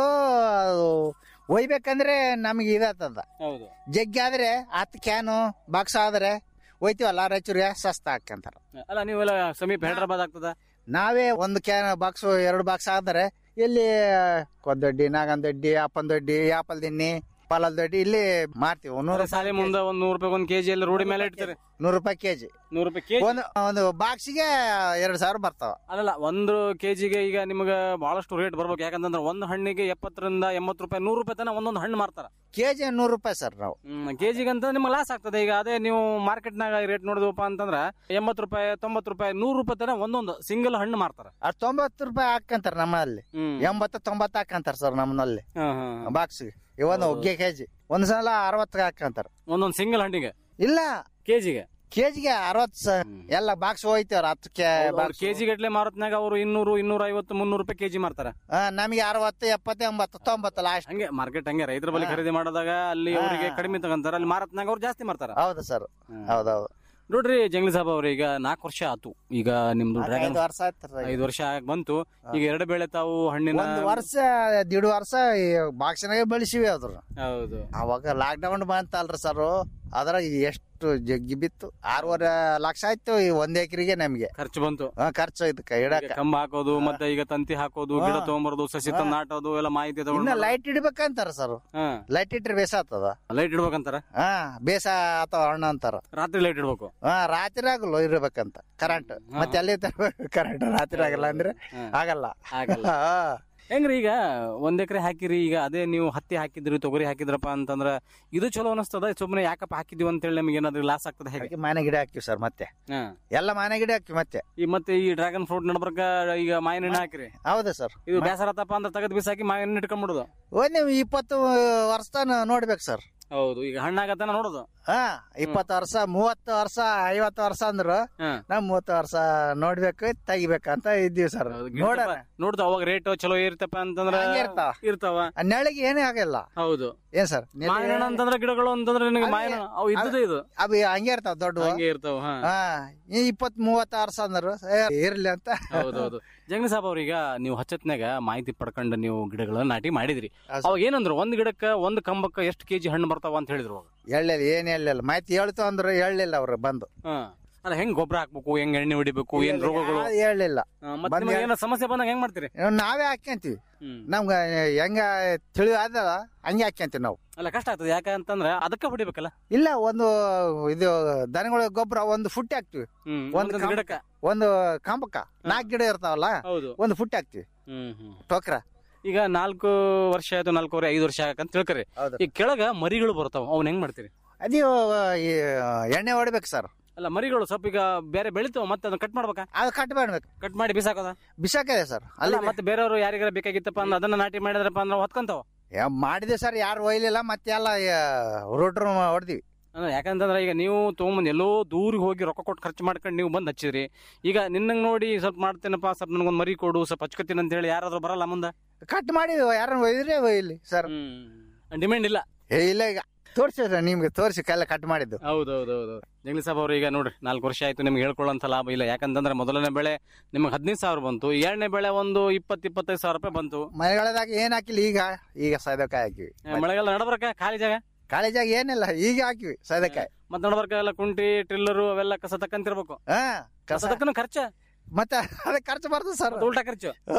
ಒಯ್ಬೇಕಂದ್ರೆ ನಮಗೆ ಇದಾತದ ಹೌದು ಜಗ್ಗಿ ಆದ್ರೆ ಹತ್ತು ಕ್ಯಾನು ಬಾಕ್ಸ್ ಆದ್ರೆ ಒಯ್ತೀವಲ್ಲ ರಾಯಚೂರಿಗೆ ಸಸ್ತ ಹಾಕಂತಾರ ಅಲ್ಲ ನೀವೆಲ್ಲ ಸಮೀಪ ಹೈದ್ರಾಬಾದ್ ಆಗ್ತದ ನಾವೇ ಒಂದು ಕ್ಯಾನ್ ಬಾಕ್ಸ್ ಎರಡು ಬಾಕ್ಸ್ ಆದ್ರೆ ಇಲ್ಲಿ ಕೊದ್ದೊಡ್ಡಿ ನಾಗನ್ ದೊಡ್ಡಿ ಅಪ್ಪನ್ ದೊಡ್ಡಿ ಆಪಲ್ ದಿನ್ನಿ ಪಾಲಲ್ ದೊಡ್ಡಿ ಇಲ್ಲಿ ಮಾರ್ತೀವಿ ನೂರು ಸಾಲಿ ಮುಂದೆ ಒಂದ್ ನೂರ್ ರೂಪಾಯಿ ಒಂದ್ ಕೆಜಿ ಎಲ್ಲ ರೂಢಿ ಮೇಲೆ ಇಡ್ತೀರಿ ನೂರು ರೂಪಾಯಿ ಕೆಜಿ ನೂರ್ ರೂಪಾಯಿ ಕೆಜಿ ಒಂದು ಒಂದು ಬಾಕ್ಸಿಗೆ ಎರಡು ಸಾವಿರ ಬರ್ತಾವ ಅಲ್ಲಲ್ಲ ಒಂದು ಕೆಜಿಗೆ ಈಗ ನಿಮ್ಗ ಬಹಳಷ್ಟು ರೇಟ್ ಬರ್ಬೇಕು ಯಾಕಂತಂದ್ರೆ ಒಂದು ಹಣ್ಣಿಗೆ ಎಪ್ಪತ್ತರಿಂದ ಎಂಬತ್ತು ರೂಪಾಯಿ ನೂರು ರೂಪಾಯಿ ತನಕ ಒಂದೊಂದು ಹಣ್ಣು ಮಾರ್ತಾರ ಕೆಜಿ ನೂರು ರೂಪಾಯಿ ಸರ್ ನಾವು ಕೆಜಿಗೆ ಅಂತ ನಿಮ್ಗೆ ಲಾಸ್ ಆಗ್ತದೆ ಈಗ ಅದೇ ನೀವು ಮಾರ್ಕೆಟ್ನಾಗ ರೇಟ್ ನೋಡಿದ್ವಪ್ಪ ಅಂತಂದ್ರ ಎಂಬತ್ತು ರೂಪಾಯಿ ತೊಂಬತ್ತು ರೂಪಾಯಿ ನೂರು ರೂಪಾಯಿ ತನಕ ಒಂದೊಂದು ಸಿಂಗಲ್ ಹಣ್ಣು ಮಾರ್ತಾರ ಅದ್ ತೊಂಬತ್ತು ರೂಪಾಯಿ ಹಾಕಂತಾರ ನಮ್ಮಲ್ಲಿ ಹ್ಮ್. ಎಂಬತ್ತು ತೊಂಬತ್ತು ಹಾಕಂತಾರ ಸರ್ ನಮ್ಮಲ್ಲಿ ಹಾ, ಹಾ, ಹಾ. ಬಾಕ್ಸ್ಗೆ ಇವನು ಒಗ್ಗೆ ಕೆಜಿ ಒಂದ್ ಸಲ ಅರವತ್ತು ಹಾಕಂತಾರ ಒಂದೊಂದು ಸಿಂಗಲ್ ಹಣ್ಣಿಗೆ ಇಲ್ಲ ಕೆಜಿಗೆ ಕೆಜಿಗೆ ಅರವತ್ ಎಲ್ಲ ಬಾಕ್ಸ್ ಹೋಯ್ತವ್ರ ಹತ್ತು ಕೆ ಬಾಕ್ಸ್ ಕೆಜಿ ಗಟ್ಲೆ ಮಾರತ್ನಾಗ ಅವರು ಇನ್ನೂರು ಇನ್ನೂರ ಐವತ್ತು ಮುನ್ನೂರು ರೂಪಾಯಿ ಕೆಜಿ ಮಾರ್ತಾರ ನಮಗೆ ಅರವತ್ತು ಎಪ್ಪತ್ತು ಎಂಬತ್ತು ತೊಂಬತ್ತು ಲಾಸ್ಟ್ ಹಂಗೆ ಮಾರ್ಕೆಟ್ ಹಂಗೆ ರೈತರ ಬಳಿ ಖರೀದಿ ಮಾಡಿದಾಗ ಅಲ್ಲಿ ಅವರಿಗೆ ಕಡಿಮೆ ತಗೊಂತಾರ ಅಲ್ಲಿ ಮಾರತ್ನಾಗ ಅವ್ರು ಜಾಸ್ತಿ ಮಾರ್ತಾರ ಹೌದು ಸರ್ ಹೌದೌದು ನೋಡ್ರಿ ಜಂಗ್ಲಿ ಸಾಬ್ ಅವ್ರ ಈಗ ನಾಲ್ಕು ವರ್ಷ ಆತು ಈಗ ನಿಮ್ದು ಡ್ರ್ಯಾಗನ್ ಐದು ವರ್ಷ ಆಯ್ತು ಐದು ವರ್ಷ ಆಗ್ ಬಂತು ಈಗ ಎರಡು ಬೆಳೆ ತಾವು ಹಣ್ಣಿನ ಒಂದ್ ವರ್ಷ ದಿಡ್ ವರ್ಷ ಬಾಕ್ಸ್ನಾಗೆ ಬೆಳೆಸಿವಿ ಅದ್ರ ಹೌದು ಅವಾಗ ಲಾಕ್ ಡೌನ್ ಬಂತಲ್ರಿ ಸರ್ ಅದ್ರಾಗ ಎಷ್ಟು ಜಗ್ಗಿ ಬಿತ್ತು ಆರೂವರೆ ಲಕ್ಷ ಆಯ್ತು ಈ ಒಂದ್ ಎಕರೆಗೆ ನಮ್ಗೆ ಖರ್ಚು ಬಂತು ಹಾ, ಖರ್ಚು ಇದಕ್ಕೆ ಈಗ ಇಡಕ ಕಂಬ ಹಾಕೋದು ಮತ್ತೆ ಈಗ ತಂತಿ ಹಾಕೋದು ಗಿಡ ತಗೊಂಬರೋದು ಸಸಿ ತಂದು ನಾಟೋದು ಎಲ್ಲ ಮಾಹಿತಿ ಇನ್ನ ತಗೊಂಡು ಲೈಟ್ ಇಡ್ಬೇಕಂತಾರ ಸರ್ ಲೈಟ್ ಇಟ್ರೆ ಬೇಸ ಆಗ್ತದ ಲೈಟ್ ಇಡ್ಬೇಕಂತಾರ ಹಾ ಬೇಸ ಆತವ ಹಣ್ಣು ಅಂತಾರ ರಾತ್ರಿ ಲೈಟ್ ಇಡ್ಬೇಕು ಹಾ ರಾತ್ರಿ ಆಗಲ್ಲ ಇರ್ಬೇಕಂತ ಕರೆಂಟ್ ಮತ್ತೆ ಅಲ್ಲಿ ಕರೆಂಟ್ ರಾತ್ರಿ ಆಗಲ್ಲ ಅಂದ್ರೆ ಆಗಲ್ಲ ಆಗಲ್ಲ. ಹಾ. ಹೆಂಗ್ರಿ ಈಗ ಒಂದ್ ಎಕರೆ ಹಾಕಿರಿ ಈಗ ಅದೇ ನೀವು ಹತ್ತಿ ಹಾಕಿದ್ರಿ ತೊಗರಿ ಹಾಕಿದ್ರಪ್ಪ ಅಂತಂದ್ರ ಇದು ಚಲೋ ಅನಸ್ತದ ಸುಮ್ಮನೆ ಯಾಕಪ್ಪ ಹಾಕಿದ್ವಿ ಅಂತ ಹೇಳಿ ನಮಗೆ ಏನಾದ್ರು ಲಾಸ್ ಆಗ್ತದೆ ಹೇಗೆ ಅದಕ್ಕೆ ಮಾನೆ ಗಿಡ ಹಾಕಿವಿ ಸರ್ ಮತ್ತೆ ಹಾ. ಎಲ್ಲ ಮಾನೆ ಗಿಡ ಹಾಕಿವಿ ಮತ್ತೆ ಈ ಮತ್ತೆ ಈ ಡ್ರ್ಯಾಗನ್ ಫ್ರೂಟ್ ನಡ್ಬರ್ಕ ಈಗ ಮಾವಿನ ಹಣ್ಣು ಹಾಕಿರಿ ಹೌದಾ ಸರ್ ಇದು ಬೇಸರ ಆತಪ್ಪ ಅಂದ್ರೆ ತೆಗೆದು ಬಿಸಾಕಿ ಮಾವಿನ ಹಣ್ಣು ಇಟ್ಕೊಂಡ್ಬಿಡುದು ಒಂದ್ ನೀವು ಇಪ್ಪತ್ತು ವರ್ಷ ನೋಡ್ಬೇಕು ಸರ್ ಹೌದು ಈಗ ಹಣ್ಣಾಗತ್ತನ ನೋಡುದು ಹಾ ಇಪ್ಪತ್ತು ವರ್ಷ ಮೂವತ್ತು ವರ್ಷ ಐವತ್ತು ವರ್ಷ ಅಂದ್ರು ಹಾ. ನಾವ್ ಮೂವತ್ತು ವರ್ಷ ನೋಡ್ಬೇಕು ತೆಗಿಬೇಕಂತ ಇದ್ದೀವಿ ಸರ್ ನೋಡೋಣ ನೋಡ್ದು ಅವಾಗ ರೇಟ್ ಚಲೋ ಇರ್ತಪ್ಪ ಅಂತಂದ್ರ ಹಂಗೆ ಇರ್ತಾವ. ಇರ್ತಾವ ಆ ನೆರಳಿಗೆ ಏನೇ ಆಗಲ್ಲ ಹೌದು ಏನ್ ಸರ್ ಮಾವಿನ ಹಣ್ಣು ಅಂತಂದ್ರೆ ಗಿಡಗಳು ಅಂತಂದ್ರೆ ನಿನಗೆ ಮಾವಿನ ಹಣ್ಣು, ಅವು ಇದ್ದದೇ ಇದು ಅವು ಹಂಗೆ ಇರ್ತಾವ ದೊಡ್ಡ ಹಂಗೆ ಇರ್ತಾವ ಹಾ ಹಾ ಈ ಇಪ್ಪತ್ ಮೂವತ್ತು ವರ್ಷ ಅಂದ್ರು ಏ, ಇರ್ಲಿ ಅಂತ ಹೌದೌದು ಜಂಗಲಿ ಸಾಬ್ ಅವ್ರೀಗ ನೀವು ಹಚ್ಚತ್ನಾಗ ಮಾಹಿತಿ ಪಡ್ಕೊಂಡು ನೀವು ಗಿಡಗಳನ್ನ ನಾಟಿ ಮಾಡಿದ್ರಿ ಹೌದು. ಅವಾಗ ಏನಂದ್ರು ಒಂದ್ ಗಿಡಕ್ಕ ಒಂದ್ ಕಂಬಕ್ಕ ಎಷ್ಟು ಕೆಜಿ ಹಣ್ಣು ಬರ್ತಾವ ಅಂತ ಹೇಳಿದ್ರು ಅವಾಗ ಎಳ್ಳಿಲ್ಲ ಏನ್ ಎಳ್ಳಿಲ್ಲ ಮಾಹಿತಿ ಹೇಳ್ತು ಅಂದ್ರು ಹೇಳಲಿಲ್ಲ ಅವ್ರು ಬಂದು ಹಾ. ಅಲ್ಲ ಹೆಂಗ್ ಗೊಬ್ಬರ ಹಾಕ್ಬೇಕು ಹೆಂಗ್ ಎಣ್ಣೆ ಹೊಡಿಬೇಕು ಏನ್ ರೋಗಗಳು ಯಾವ್ದು ಹೇಳಲಿಲ್ಲ ಹಾ, ಮತ್ತೆ ಬಂದ್ ನಿಮಗೆ ಏನೋ ಸಮಸ್ಯೆ ಬಂದಾಗ ಹೆಂಗ್ ಮಾಡ್ತೀರಿ ನಾವೇ ಹಾಕ್ಯಂತೀವಿ ಹ್ಮ್. ನಮ್ಗ ಹೆಂಗ ತಿಳಿ ಅದಲ್ಲ ಹಂಗೆ ಹಾಕ್ಯಂತೀವಿ ನಾವು ಅಲ್ಲ ಕಷ್ಟ ಆಗ್ತದೆ ಯಾಕಂತಂದ್ರ ಅದಕ್ಕ ಹೊಡಿಬೇಕಲ್ಲ ಇಲ್ಲ ಒಂದು ಇದು ದನಗಳ ಗೊಬ್ಬರ ಒಂದು ಫುಟ್ ಹಾಕ್ತಿವಿ ಹ್ಮ್ ಒಂದ್ ಒಂದೊಂದ್ ಕಂಬ- ಗಿಡಕ್ಕ ಒಂದು ಕಂಬಕ್ಕ ನಾಲ್ಕು ಗಿಡ ಇರ್ತಾವಲ್ಲ ಹೌದು ಒಂದು ಫುಟ್ ಹಾಕ್ತಿವಿ ಹ್ಮ್ ಹ್ಮ್ ಟೋಕ್ರ ಈಗ ನಾಲ್ಕು ವರ್ಷ ಆಯ್ತು ನಾಲ್ಕೂವರೆ ಐದು ವರ್ಷ ಆಗಂತ ತಿಳ್ಕರಿ ಹೌದು ಈಗ ಕೆಳಗ ಮರಿಗಳು ಬರ್ತಾವ ಅವ್ನ ಹೆಂಗ್ ಮಾಡ್ತೀರಿ ಅದೇ ಈ ಎಣ್ಣೆ ಹೊಡಿಬೇಕು ಸರ್ ಅಲ್ಲ ಮರಿಗಳು ಸ್ವಲ್ಪ ಈಗ ಬೇರೆ ಬೆಳಿತಾವ ಮತ್ತೆ ಅದನ್ನ ಕಟ್ ಮಾಡ್ಬೇಕಾ ಅದು ಕಟ್ ಮಾಡ್ಬೇಕು ಕಟ್ ಮಾಡಿ ಬಿಸಾಕೋದ ಬಿಸಾಕದೆ ಸರ್ ಅಲ್ಲ ಅಲ್ಲಿ ಮತ್ತೆ ಬೇರೆಯವರು ಯಾರಿಗಾರ ಬೇಕಾಗಿತ್ತಪ್ಪ ಅಂದ್ರೆ ಅದನ್ನ ನಾಟಿ ಮಾಡಿದ್ರಪ್ಪ ಅಂದ್ರೆ ಹೊತ್ಕೊಂತಾವ ಏ, ಮಾಡಿದೆ ಸರ್ ಯಾರು ಒಯ್ಲಿಲ್ಲ ಮತ್ತೆ ಎಲ್ಲ ರೋಡ್ರು ಹೊಡೆದಿವಿ ಅಂದ್ರೆ ಯಾಕಂತಂದ್ರೆ ಈಗ ನೀವು ತೊಗೊಂಬಂದು ಎಲ್ಲೋ ದೂರಿಗೆ ಹೋಗಿ ರೊಕ್ಕ ಕೊಟ್ಟು ಖರ್ಚು ಮಾಡ್ಕೊಂಡು ನೀವು ಬಂದು ಹಚ್ಚಿದ್ರಿ ಈಗ ನಿನ್ನಂಗ್ ನೋಡಿ ಸ್ವಲ್ಪ ಮಾಡ್ತೇನಪ್ಪ ಸ್ವಲ್ಪ ನನಗೊಂದು ಮರಿ ಕೊಡು ಸ್ವಲ್ಪ ಹಚ್ಕೋತೀನಿ ಅಂತ ಹೇಳಿ ಯಾರಾದ್ರೂ ಬರಲ್ಲ ಮುಂದೆ ಕಟ್ ಮಾಡಿ ಯಾರನ್ನ ಒಯ್ದ್ರೆ ಒಯ್ಲಿ ಸರ್ ಡಿಮ್ಯಾಂಡ್ ಇಲ್ಲ ಏ ಇಲ್ಲ ಈಗ ತೋರಿಸಿ ನಿಮ್ಗೆ ತೋರಿಸಿ ಕಲ್ಲ ಕಟ್ ಮಾಡಿದ್ದು ಹೌದೌದೌದು ಜಂಗ್ಲಿ ಸಾಬ್ ಅವ್ರು ಈಗ ನೋಡ್ರಿ ನಾಲ್ಕು ವರ್ಷ ಆಯ್ತು ನಿಮ್ಗೆ ಹೇಳ್ಕೊಳ್ಳೋಂಥ ಲಾಭ ಇಲ್ಲ ಯಾಕಂತಂದ್ರೆ ಮೊದಲನೇ ಬೆಳೆ ನಿಮ್ಗೆ ಹದಿನೈದು ಸಾವಿರ ಬಂತು ಎರಡನೇ ಬೆಳೆ ಒಂದು ಇಪ್ಪತ್ತು ಇಪ್ಪತ್ತೈದು ಸಾವಿರ ರೂಪಾಯಿ ಬಂತು ಮಳೆಗಾಲದಾಗ ಏನ್ ಹಾಕಿಲ್ಲ ಈಗ ಈಗ ಸೌದೆಕಾಯಿ ಹಾಕಿವಿ ಆ, ಮಳೆಗಾಲ ನಡಬರ್ಕ ಖಾಲಿ ಜಾಗ ಕಾಲೇಜಾಗ ಏನಿಲ್ಲ ಈಗ ಹಾಕಿವಿ ಸೌದೆಕಾಯಿ ಮತ್ತೆ ನಡಬರ್ಕ ಎಲ್ಲ ಕುಂಟಿ ಟಿಲ್ಲರು ಅವೆಲ್ಲ ಕಸ ತಕ್ಕಂತಿರ್ಬೇಕು ಹಾ ಕಸ ಕಸ ತಕ್ಕನು ಖರ್ಚ ಮತ್ತೆ ಅದಕ್ಕೆ ಖರ್ಚು ಬರ್ತದೆ ಸರ್ ಉಲ್ಟಾ ಖರ್ಚು ಆ,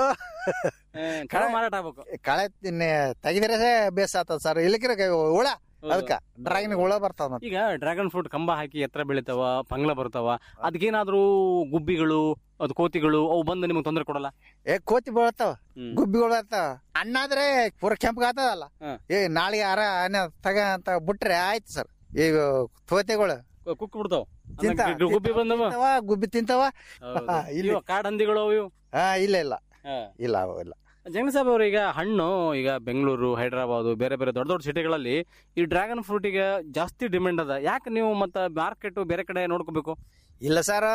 ಕಳ ಮಾರಾಟ ಆಗ್ಬೇಕು ಕಳೆ ತಿನ್ನೆ ತೆಗಿದ್ರೆ ಬೇಸ್ ಆಗ್ತದ ಸರ್ ಇಲ್ಲಕ್ಕಿರ ಹುಳ ಅದಕ್ಕ ಡ್ರಾಗನ್ ಹುಳ ಬರ್ತಾವ ಮತ್ತೆ ಈಗ ಡ್ರ್ಯಾಗನ್ ಫ್ರೂಟ್ ಕಂಬ ಹಾಕಿ ಎತ್ತರ ಬೆಳಿತಾವ ಪಂಗ್ಲ ಬರ್ತಾವ ಅದಕ್ಕೇನಾದ್ರೂ ಗುಬ್ಬಿಗಳು ಅದು ಕೋತಿಗಳು ಅವು ಬಂದು ನಿಮಗೆ ತೊಂದರೆ ಕೊಡಲ್ಲ ಏ ಕೋತಿ ಬೀಳ್ತಾವ ಹ್ಮ್. ಗುಬ್ಬಿಗಳು ಬರ್ತಾವ ಅಣ್ಣಾದ್ರೆ ಪೂರ ಕೆಂಪಗಾತದಲ್ಲ ಹಾ. ಏ ನಾಳೆಗೆ ಯಾರ ಆನೆ ತಗ ಅಂತ ಬಿಟ್ರೆ ಆಯ್ತು ಸರ್ ಈಗ ತೋತೆಗಳು ಕುಕ್ ಬಿಡ್ತಾವ ತಿಂತಾವ. ಗುಬ್ಬಿ ಬಂದವ ತಿಂತಾವ, ಗುಬ್ಬಿ ತಿಂತಾವ ಹಾ, ಇಲ್ಲಿ. ಇವು ಕಾಡ್ ಹಂದಿಗಳು ಅವು ಇವು ಹಾ ಇಲ್ಲ ಇಲ್ಲ ಇಲ್ಲ ಅವು ಇಲ್ಲ ಜಂಗಲ್ ಸಾಬ್ ಅವರು ಈಗ ಹಣ್ಣು ಈಗ ಬೆಂಗಳೂರು ಹೈದರಾಬಾದ್ ಬೇರೆ ಬೇರೆ ದೊಡ್ಡ ದೊಡ್ಡ ಸಿಟಿಗಳಲ್ಲಿ ಈ ಡ್ರ್ಯಾಗನ್ ಫ್ರೂಟಿಗೆ ಜಾಸ್ತಿ ಡಿಮ್ಯಾಂಡ್ ಅದ ಯಾಕೆ ನೀವು ಮತ್ತೆ ಮಾರ್ಕೆಟ್ ಬೇರೆ ಕಡೆ ನೋಡ್ಕೋಬೇಕು ಇಲ್ಲ ಸರ್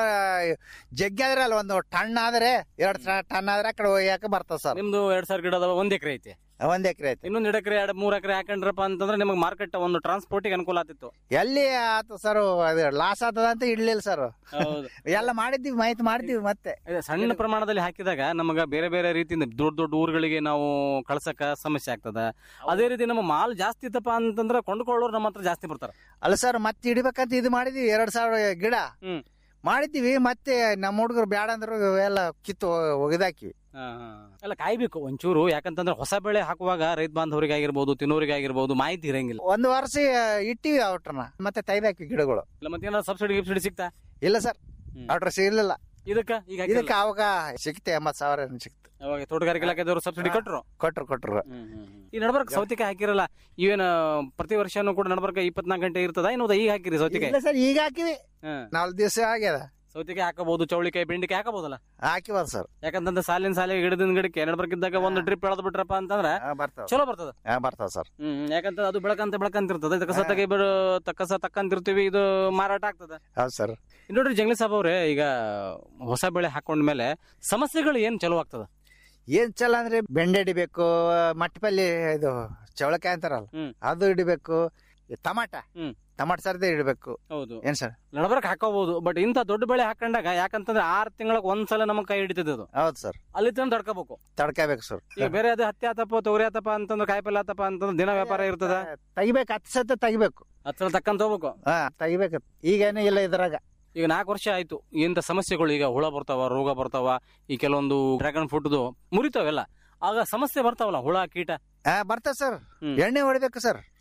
ಜಗ್ಗಿ ಆದ್ರೆ ಅಲ್ಲ ಒಂದು ಟನ್ ಆದ್ರೆ ಎರಡ್ ಟನ್ ಆದ್ರೆ ಆ ಕಡೆ ಒಯ್ಯಾಕ ಬರ್ತದ ಸರ್ ನಿಮ್ದು ಎರಡ್ ಸಾವಿರ ಗಿಡ ಅದಾವ ಒಂದ್ ಎಕರೆ ಐತಿ ಒಂದ್ ಎಕರೆ ಐತಿ ಇನ್ನೊಂದ್ ಎರಡು ಎಕರೆ ಎರಡು ಮೂರ್ ಎಕರೆ ಹಾಕೊಂಡ್ರಪ್ಪ ಅಂತಂದ್ರೆ ನಿಮಗೆ ಮಾರ್ಕೆಟ್ ಒಂದು ಟ್ರಾನ್ಸ್ಪೋರ್ಟಿಗೆ ಅನುಕೂಲ ಆಗ್ತಿತ್ತು ಎಲ್ಲಿ ಆತ ಸರ್ ಅದು ಲಾಸ್ ಆಗ್ತದ ಅಂತ ಇಡ್ಲಿಲ್ಲ ಸರ್ ಹೌದು ಎಲ್ಲ ಮಾಡಿದ್ದೀವಿ ಮಾಹಿತಿ ಮಾಡ್ತೀವಿ ಮತ್ತೆ ಅದೇ ಸಣ್ಣ ಪ್ರಮಾಣದಲ್ಲಿ ಹಾಕಿದಾಗ ನಮಗ ಬೇರೆ ಬೇರೆ ರೀತಿಯಿಂದ ದೊಡ್ಡ ದೊಡ್ಡ ಊರುಗಳಿಗೆ ನಾವು ಕಳ್ಸಕ ಸಮಸ್ಯೆ ಆಗ್ತದ ಅದೇ ರೀತಿ ನಮ್ಮ ಮಾಲ್ ಜಾಸ್ತಿ ಇತ್ತಪ್ಪ ಅಂತಂದ್ರೆ ಕೊಂಡ್ಕೊಳ್ಳೋರು ನಮ್ಮ ಹತ್ರ ಜಾಸ್ತಿ ಬರ್ತಾರ ಅಲ್ಲ ಸರ್ ಮತ್ತೆ ಹಿಡಿಬೇಕಂತ ಇದು ಮಾಡಿದ್ವಿ ಎರಡ್ ಸಾವಿರ ಗಿಡ ಹ್ಮ್. ಮಾಡಿದ್ದೀವಿ ಮತ್ತೆ ನಮ್ಮ ಹುಡುಗರು ಬ್ಯಾಡ ಅಂದ್ರು ಎಲ್ಲ ಕಿತ್ತು ಒಗದಾಕಿವಿ ಎಲ್ಲ ಕಾಯ್ಬೇಕು ಒಂಚೂರು ಯಾಕಂತಂದ್ರೆ ಹೊಸ ಬೆಳೆ ಹಾಕುವಾಗ ರೈತ ಬಾಂಧವರಿಗೆ ಆಗಿರ್ಬೋದು ತಿನ್ನೋರಿಗೆ ಆಗಿರ್ಬೋದು ಮಾಹಿತಿ ಇರಂಗಿಲ್ಲ ಒಂದು ವರ್ಷ ಇಟ್ಟಿವಿ ಔಟ್ರನ್ನ ಮತ್ತೆ ತೆಗ್ದಾಕಿ ಗಿಡಗಳು ಇಲ್ಲ ಮತ್ತೆ ಏನಾದ್ರು ಸಬ್ಸಿಡಿ ಗಿಬ್ಸಿಡಿ ಸಿಗ್ತಾ ಇಲ್ಲ ಸರ್ ಹ್ಮ್. ಔಟ್ರ ಸಿಗ್ಲಿಲ್ಲ ಇದಕ್ಕ ಈಗ ಇದಕ್ಕೆ ಅವಾಗ ಸಿಕ್ತೆ ಎಂಬತ್ ಸಾವಿರ ಏನೋ ಸಿಕ್ತು ಅವಾಗ ತೋಟಗಾರಿಕೆ ಇಲಾಖೆದವರು ಸಬ್ಸಿಡಿ ಕೊಟ್ಟರು ಕೊಟ್ರು ಕೊಟ್ರು ಈ ನಡಬರ್ಕ ಸೌತಿಕಾಯಿ ಹಾಕಿರಲ್ಲ ಇವೇನ ಪ್ರತಿ ವರ್ಷನೂ ಕೂಡ ನಡಬರ್ಕ ಇಪ್ಪತ್ನಾಲ್ಕು ಗಂಟೆ ಇರ್ತದ ಏನು ಈಗ ಹಾಕಿರಿ ಸೌತಿಕಾಯಿ ಇಲ್ಲ ಸರ್ ಈಗ ಹಾಕಿವಿ ಹ್ಮ್. ನಾಲ್ಕು ದಿವಸ ಆಗ್ಯದ ಸೌತಿಕಾಯಿ ಹಾಕಬಹುದು ಚೌಳಿಕಾಯಿ ಬೆಂಡಿಕಾಯಿ ಹಾಕಬಹುದಲ್ಲ ಹಾಕಿವಲ್ಲ ಸರ್ ಯಾಕಂತಂದ್ರೆ ಸಾಲಿನ ಸಾಲಿಗೆ ಗಿಡದಿಂದ ಗಿಡಕ್ಕೆ ನಡಬರ್ಕಿದ್ದಾಗ ಒಂದು ಟ್ರಿಪ್ ಎಳೆದ್ ಬಿಟ್ರಪ್ಪ ಅಂತಂದ್ರೆ ಬರ್ತಾವ ಚಲೋ ಬರ್ತದ ಬರ್ತಾವ ಸರ್ ಹ್ಮ್ ಯಾಕಂತ ಅದು ಬೆಳಕಂತ ಬೆಳಕಂತಿರ್ತದೆ ಕಸ ತೆಗಿ ಬಿಡು ಕಸ ತಕ್ಕಂತಿರ್ತೀವಿ ಇದು ಮಾರಾಟ ಆಗ್ತದ ಹೌದು ಸರ್ ಇದ್ ನೋಡ್ರಿ ಜಂಗ್ಲಿ ಸಾಬ್ ಅವ್ರೆ ಈಗ ಹೊಸ ಬೆಳೆ ಹಾಕೊಂಡ್ಮೇಲೆ ಸಮಸ್ಯೆಗಳು ಏನ್ ಚಲೋ ಆಗ್ತದ ಏನ್ ಚಲ ಅಂದ್ರೆ ಬೆಂಡೆ ಹಿಡಿಬೇಕು ಮಟ್ಟಪಲ್ಲಿ ಇದು ಚವಳಕಾಯಿ ಅಂತಾರಲ್ಲ ಹ್ಮ್. ಅದು ಹಿಡಿಬೇಕು ಈ ಟಮಾಟ ಹ್ಮ್. ಟಮಾಟ ಸರ್ದೆ ಹಿಡಿಬೇಕು ಹೌದು ಏನ್ ಸರ್ ನಡಬರ್ಕ್ ಹಾಕೋಬಹುದು ಬಟ್ ಇಂತ ದೊಡ್ಡ ಬೆಳೆ ಹಾಕೊಂಡಾಗ ಯಾಕಂತಂದ್ರೆ ಆರ್ ತಿಂಗಳಿಗೆ ಒಂದ್ಸಲ ನಮಗ್ ಕೈ ಹಿಡಿತದೆ ಅದು ಹೌದು ಸರ್ ಅಲ್ಲಿ ತಂದು ತಡ್ಕೋಬೇಕು ತಡ್ಕೋಬೇಕು ಸರ್ ಈಗ ಬೇರೆ ಅದು ಹತ್ತಿ ಆತಪ್ಪ ತೊಗರಿ ಆತಪ್ಪ ಅಂತಂದ್ರೆ ಕಾಯಿಪಲ್ಲೆ ಆತಪ್ಪ ಅಂತಂದ್ರೆ ದಿನ ವ್ಯಾಪಾರ ಇರ್ತದ ತೆಗಿಬೇಕು ಹತ್ತು ಸತ ತೆಗಿಬೇಕು ಹತ್ರ ತಕ್ಕಂತ ಹೋಗ್ಬೇಕು ಹಾ ತೆಗಿಬೇಕು ಈಗೇನು ಇಲ್ಲ ಇದ್ರಾಗ ಈಗ ನಾಲ್ಕು ವರ್ಷ ಆಯ್ತು ಇಂಥ ಸಮಸ್ಯೆಗಳು ಈಗ ಹುಳ ಬರ್ತಾವ ರೋಗ ಬರ್ತಾವ ಈ ಕೆಲವೊಂದು ಡ್ರ್ಯಾಗನ್ ಫ್ರೂಟ್ದು ಮುರಿತಾವೆಲ್ಲ ಆಗ ಸಮಸ್ಯೆ ಬರ್ತಾವಲ್ಲ ಹುಳ ಕೀಟ ಹಾ ಬರ್ತದೆ ಸರ್ ಹ್ಮ್. ಎಣ್ಣೆ ಹೊಡಿಬೇಕು ಸರ್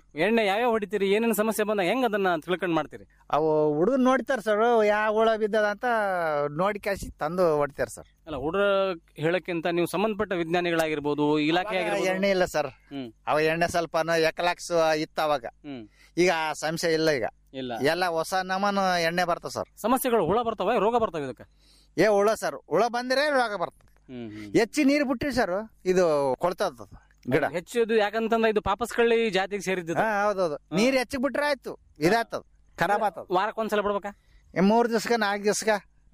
ಎಣ್ಣೆ ಯಾವ್ಯಾವ ಹೊಡಿತೀರಿ ಏನೇನು ಸಮಸ್ಯೆ ಬಂದಾಗ ಹೆಂಗ್ ಅದನ್ನ ತಿಳ್ಕೊಂಡ್ ಮಾಡ್ತೀರಿ ಅವು ಹುಡುಗರು ನೋಡ್ತಾರ ಸರ್ ಯಾವ ಹುಳ ಬಿದ್ದದ ಅಂತ ನೋಡಿ ಕಾಸಿ ತಂದು ಹೊಡಿತಾರ ಸರ್ ಅಲ್ಲ ಹುಡ್ರ ಹೇಳಕ್ಕಿಂತ ನೀವು ಸಂಬಂಧಪಟ್ಟ ವಿಜ್ಞಾನಿಗಳಾಗಿರ್ಬೋದು ಇಲಾಖೆ ಆಗಿರ್ಬೋದು ಎಣ್ಣೆ ಇಲ್ಲ ಸರ್ ಹ್ಮ್. ಅವ ಎಣ್ಣೆ ಸ್ವಲ್ಪ ಎಕಲಾಕ್ಸ್ ಇತ್ತು ಅವಾಗ ಹ್ಮ್ ಈಗ ಆ ಸಂಶಯ ಇಲ್ಲ ಈಗ ಇಲ್ಲ ಎಲ್ಲ ಹೊಸ ನಮನ ಎಣ್ಣೆ ಬರ್ತಾವ ಸರ್ ಸಮಸ್ಯೆಗಳು ಹುಳ ಬರ್ತಾವ ರೋಗ ಬರ್ತಾವ ಇದಕ್ಕೆ ಏ ಹುಳ ಸರ್ ಹುಳ ಬಂದ್ರೆ ರೋಗ ಬರ್ತದೆ ಹ್ಮ್ ಹ್ಮ್ ಹೆಚ್ಚಿ ನೀರು ಬಿಟ್ರಿ ಸರ್ ಇದು ಕೊಳ್ತದ ಗಿಡ ಹೆಚ್ಚು ಇದು ಯಾಕಂತಂದ್ರೆ ಇದು ಪಾಪಸ್ಕಳ್ಳಿ ಜಾತಿಗೆ ಸೇರಿದ್ದು ಹಾ ಹೌದೌದು ನೀರ್ ಹೆಚ್ಚಿಗೆ ಬಿಟ್ರೆ ಆಯ್ತು ಇದಾಗ್ತದ ಖರಾಬ್ ಆಗ್ತದ ವಾರಕ್ಕೊಂದ್ಸಲ ಬಿಡ್ಬೇಕಾ ಏ ಮೂರ್ ದಿವ್ಸಕ ನಾಲ್ಕು ದಿವ್ಸಕ